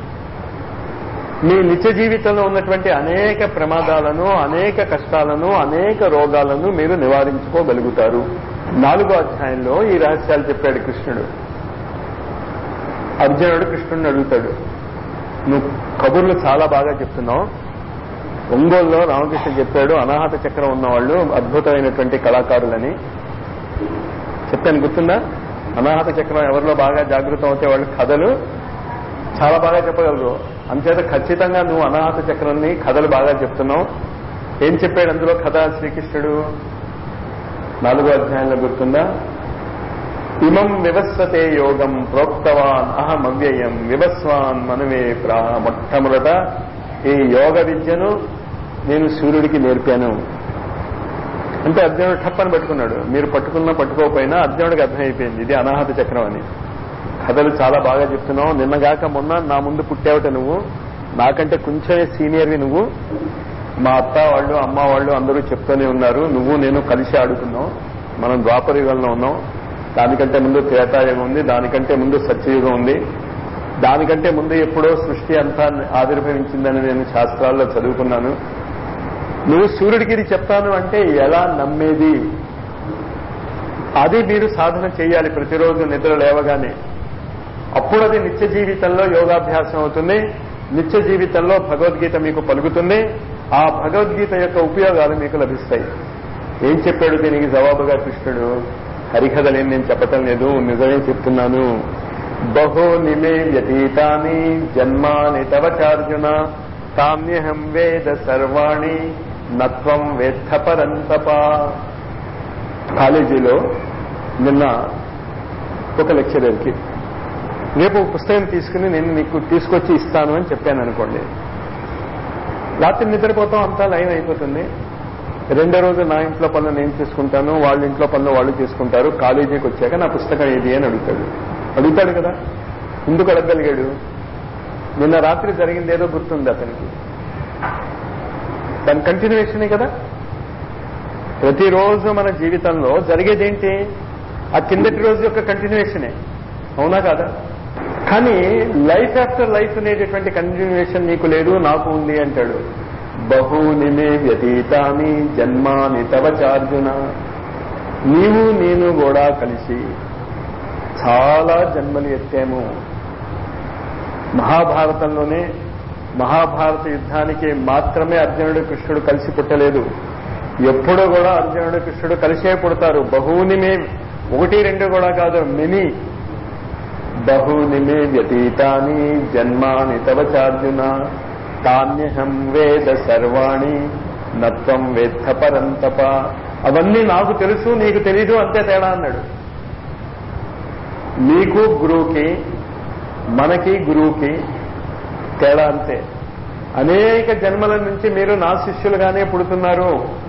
[SPEAKER 1] మీ నిత్య జీవితంలో ఉన్నటువంటి అనేక ప్రమాదాలను అనేక కష్టాలను అనేక రోగాలను మీరు నివారించుకోగలుగుతారు నాలుగో అధ్యాయంలో ఈ రహస్యాలు చెప్పాడు కృష్ణుడు అర్జునుడు కృష్ణుడిని అడుగుతాడు నువ్వు కబుర్లు చాలా బాగా చెప్తున్నావు ఒంగోలులో రామకృష్ణ చెప్పాడు అనాహత చక్రం ఉన్నవాళ్ళు అద్భుతమైనటువంటి కళాకారులని చెప్పాను గుర్తుందా అనాహత చక్రం ఎవరిలో బాగా జాగృతం అవుతే వాళ్ళు కథలు చాలా బాగా చెప్పగలరు అంచేత ఖచ్చితంగా నువ్వు అనాహత చక్రాన్ని కథలు బాగా చెప్తున్నావు ఏం చెప్పాడు అందులో కథ శ్రీకృష్ణుడు నాలుగో అధ్యాయంలో గుర్తుందా ఇమం వివస్వతే యోగం ప్రోక్తవాన్ అహం అవ్యయం వివస్వాన్ మనవే ప్రాహ మొట్టమొదట ఈ యోగ విద్యను నేను సూర్యుడికి నేర్పాను అంటే అర్జునుడు ठప్పని పట్టుకున్నాడు మీరు పట్టుకున్నా పట్టుకోకపోయినా అర్జునుడికి అర్థమైపోయింది ఇది అనాహత చక్రం అని కథలు చాలా బాగా చెప్తున్నావు నిన్నగాక మొన్న నా ముందు పుట్టావట నువ్వు నాకంటే కొంచెమే సీనియర్వి నువ్వు మా అత్త వాళ్ళు అమ్మ వాళ్ళు అందరూ చెప్తూనే ఉన్నారు నువ్వు నేను కలిసి ఆడుకున్నాం మనం ద్వాపర యుగంలో ఉన్నాం దానికంటే ముందు త్రేతాయుగం ఉంది దానికంటే ముందు సత్యయుగం ఉంది దానికంటే ముందు ఎప్పుడో సృష్టి అంతా ఆవిర్భవించిందని నేను శాస్త్రాల్లో చదువుకున్నాను నువ్వు సూర్యుడికి ఇది చెప్తాను అంటే ఎలా నమ్మేది అది మీరు సాధన చేయాలి ప్రతిరోజు నిద్ర లేవగానే అప్పుడు అది నిత్య జీవితంలో యోగాభ్యాసం అవుతుంది నిత్య జీవితంలో భగవద్గీత మీకు పలుకుతుంది ఆ భగవద్గీత యొక్క ఉపయోగాలు మీకు లభిస్తాయి ఏం చెప్పాడు దీనికి జవాబుగా కృష్ణుడు హరికథలేం నేను చెప్పటం లేదు నిజమే చెప్తున్నాను బహో నిమే వ్యతీతాని జన్మాని తవ చార్జున తామ్యహం వేద సర్వాణి నత్వం వేత్త పరంతప కాలేజీలో నిన్న ఒక లెక్చరర్కి రేపు ఒక పుస్తకం తీసుకుని నేను నీకు తీసుకొచ్చి ఇస్తాను అని చెప్పాను అనుకోండి రాత్రి నిద్రపోతాం అంతా లైన్ అయిపోతుంది రెండో రోజు నా ఇంట్లో పనులు నేను చేసుకుంటాను వాళ్ళ ఇంట్లో పనులు వాళ్ళు చేసుకుంటారు కాలేజీకి వచ్చాక నా పుస్తకం ఏది అని అడుగుతాడు అడుగుతాడు కదా ఎందుకు అడగగలిగాడు నిన్న రాత్రి జరిగింది ఏదో గుర్తుంది అతనికి దాని కంటిన్యూషనే కదా ప్రతిరోజు మన జీవితంలో జరిగేదేంటి ఆ కిందటి రోజు యొక్క కంటిన్యూషనే అవునా కాదా కానీ లైఫ్ ఆఫ్టర్ లైఫ్ అనేటటువంటి కంటిన్యూషన్ నీకు లేదు నాకు ఉంది అంటాడు బహూని మే వ్యతీతాని జన్మాని తవ చార్జున నీవు నేను కూడా కలిసి చాలా జన్మలు ఎత్తాము మహాభారతంలోనే మహాభారత యుద్ధానికి మాత్రమే అర్జునుడు కృష్ణుడు కలిసి పుట్టలేదు ఎప్పుడూ కూడా అర్జునుడు కృష్ణుడు కలిసే పుడతారు బహూని మే ఒకటి రెండు కూడా కాదు మిని బహూని మే వ్యతీతాని జన్మాని తవ చార్జున తాన్యహం వేద సర్వాణి నత్వం వేత్త పరంతప అవన్నీ నాకు తెలుసు నీకు తెలీదు అంతే తేడా అన్నాడు నీకు గురువుకి మనకి గురువుకి తేడా అంతే అనేక జన్మల నుంచి మీరు నా శిష్యులుగానే పుడుతున్నారు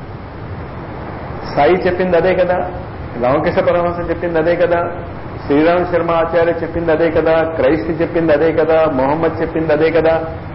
[SPEAKER 1] సాయి చెప్పింది అదే కదా రామకృష్ణ పరమహంస చెప్పింది అదే కదా శ్రీరామ శర్మ ఆచార్య చెప్పింది అదే కదా క్రైస్ట్ చెప్పింది అదే కదా మొహమ్మద్ చెప్పింది అదే కదా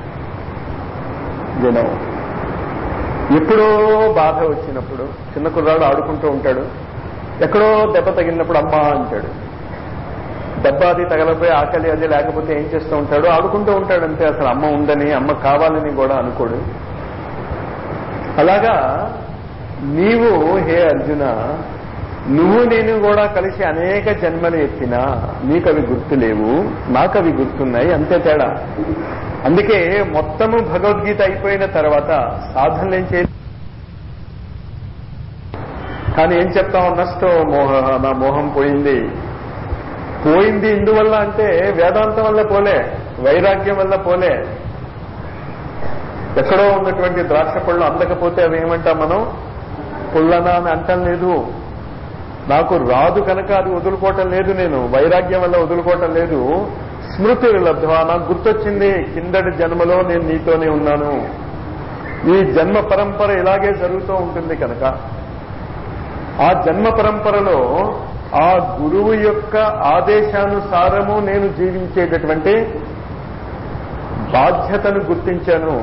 [SPEAKER 1] జనం ఎప్పుడో బాధ వచ్చినప్పుడు చిన్న కుర్రాడు ఆడుకుంటూ ఉంటాడు ఎక్కడో దెబ్బ తగిలినప్పుడు అమ్మా అంటాడు దెబ్బ అది తగలపోయి ఆకలి అది లేకపోతే ఏం చేస్తూ ఉంటాడు ఆడుకుంటూ ఉంటాడు అంతే అసలు అమ్మ ఉందని అమ్మ కావాలని కూడా అనుకోడు అలాగా నీవు హే అర్జున నువ్వు నేను కూడా కలిసి అనేక జన్మలు ఎత్తినా నీకు అవి గుర్తులేవు నాకు అవి గుర్తున్నాయి అంతే తేడా అందుకే మొత్తము భగవద్గీత అయిపోయిన తర్వాత సాధనలు ఏం చేయాలి కానీ ఏం చెప్తాం నష్టో మోహ నా మోహం పోయింది పోయింది ఇందువల్ల అంటే వేదాంతం వల్ల పోలే వైరాగ్యం వల్ల పోలే ఎక్కడో ఉన్నటువంటి ద్రాక్ష పళ్ళు అందకపోతే అవి ఏమంటాం మనం పుల్లనా అని అంటం లేదు నాకు రాదు కనుక అది వదులుకోవటం లేదు నేను వైరాగ్యం వల్ల వదులుకోవటం లేదు స్మృతి లబ్ధవా నాకు గుర్తొచ్చింది కిందటి జన్మలో నేను నీతోనే ఉన్నాను ఈ జన్మ పరంపర ఇలాగే జరుగుతూ ఉంటుంది కనుక ఆ జన్మ పరంపరలో ఆ గురువు యొక్క ఆదేశానుసారము నేను జీవించేటటువంటి బాధ్యతను గుర్తించాను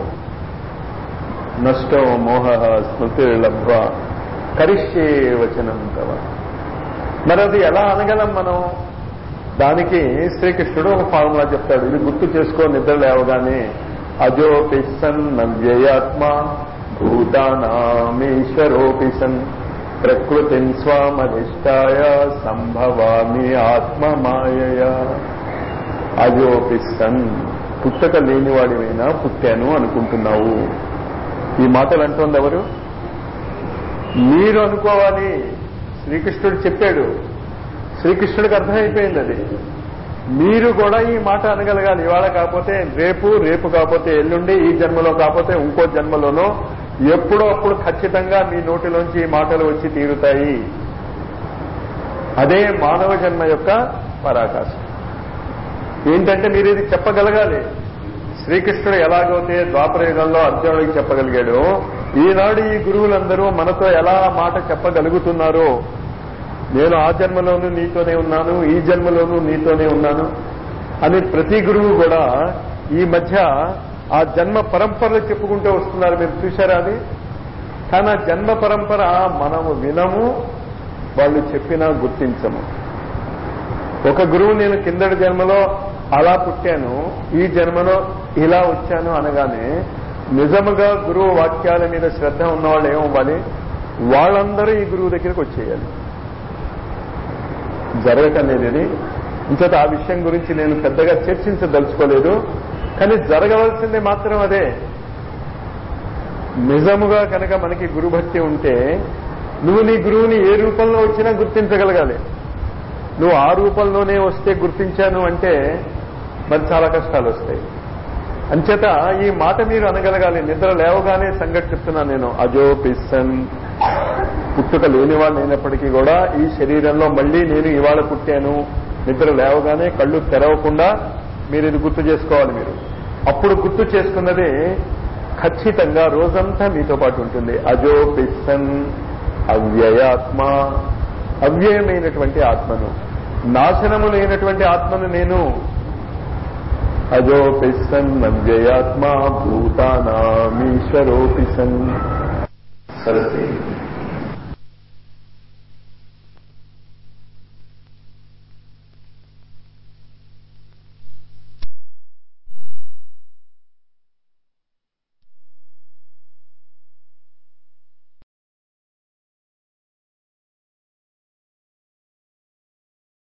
[SPEAKER 1] నష్టో మోహ స్మృతి లబ్ధ కరిష్యే వచనం తవ మరి అది ఎలా అనగలం మనం దానికి శ్రీకృష్ణుడు ఒక ఫార్ములా చెప్తాడు ఇది గుర్తు చేసుకో నిద్ర లేవగానే అజోపి సన్ నవ్యయాత్మ భూతానామీశ్వరోపి సన్ ప్రకృతిన్ స్వామధిష్టాయ సంభవామి ఆత్మ మాయయ అజోపి సన్ పుట్టక లేనివాడివైనా పుట్టాను అనుకుంటున్నావు ఈ మాటలు అంటోంది ఎవరు మీరు అనుకోవాలి శ్రీకృష్ణుడు చెప్పాడు శ్రీకృష్ణుడికి అర్థమైపోయింది అది మీరు కూడా ఈ మాట అనగలగాలి ఇవాళ కాకపోతే రేపు రేపు కాకపోతే ఎల్లుండి ఈ జన్మలో కాకపోతే ఇంకో జన్మలోనో ఎప్పుడో అప్పుడు ఖచ్చితంగా మీ నోటిలోంచి ఈ మాటలు వచ్చి తీరుతాయి అదే మానవ జన్మ యొక్క పరాకాశం ఏంటంటే మీరు ఇది చెప్పగలగాలి శ్రీకృష్ణుడు ఎలాగైతే ద్వాపరయుగంలో అర్జునుడికి చెప్పగలిగాడు ఈనాడు ఈ గురువులందరూ మనతో ఎలా మాట చెప్పగలుగుతున్నారో నేను ఆ జన్మలోనూ నీతోనే ఉన్నాను ఈ జన్మలోనూ నీతోనే ఉన్నాను అని ప్రతి గురువు కూడా ఈ మధ్య ఆ జన్మ పరంపరలు చెప్పుకుంటూ వస్తున్నారు మీరు చూశారా అది కానీ ఆ జన్మ పరంపర మనము వినము వాళ్ళు చెప్పినా గుర్తించము ఒక గురువు నేను కిందటి జన్మలో అలా పుట్టాను ఈ జన్మలో ఇలా వచ్చాను అనగానే నిజముగా గురువు వాక్యాల మీద శ్రద్ధ ఉన్నవాళ్ళు ఏమవ్వాలి వాళ్ళందరూ ఈ గురువు దగ్గరికి వచ్చేయాలి జరగటనేది ఇది ఇంకత ఆ విషయం గురించి నేను పెద్దగా చర్చించదలుచుకోలేదు కానీ జరగవలసింది మాత్రం అదే నిజముగా కనుక మనకి గురుభక్తి ఉంటే నువ్వు నీ గురువుని ఏ రూపంలో వచ్చినా గుర్తించగలగాలి నువ్వు ఆ రూపంలోనే వస్తే గుర్తించాను అంటే మరి చాలా కష్టాలు వస్తాయి అంచేత ఈ మాట మీరు అనగలగాలి నిద్ర లేవగానే సంగతి చెప్తున్నాను నేను అజో పిస్సన్ పుట్టుక లేనివాడు అయినప్పటికీ కూడా ఈ శరీరంలో మళ్ళీ నేను ఇవాళ పుట్టాను నిద్ర లేవగానే కళ్ళు తెరవకుండా మీరు ఇది గుర్తు చేసుకోవాలి మీరు అప్పుడు గుర్తు చేసుకున్నది ఖచ్చితంగా రోజంతా మీతో పాటు ఉంటుంది అజో పిస్సన్ అవ్యయాత్మ అవ్యయమైనటువంటి ఆత్మను నాశనము లేనటువంటి ఆత్మను నేను అజోపి సన్ అవ్యయాత్మ భూతానామీశ్వరోపి సన్ సరస్వతి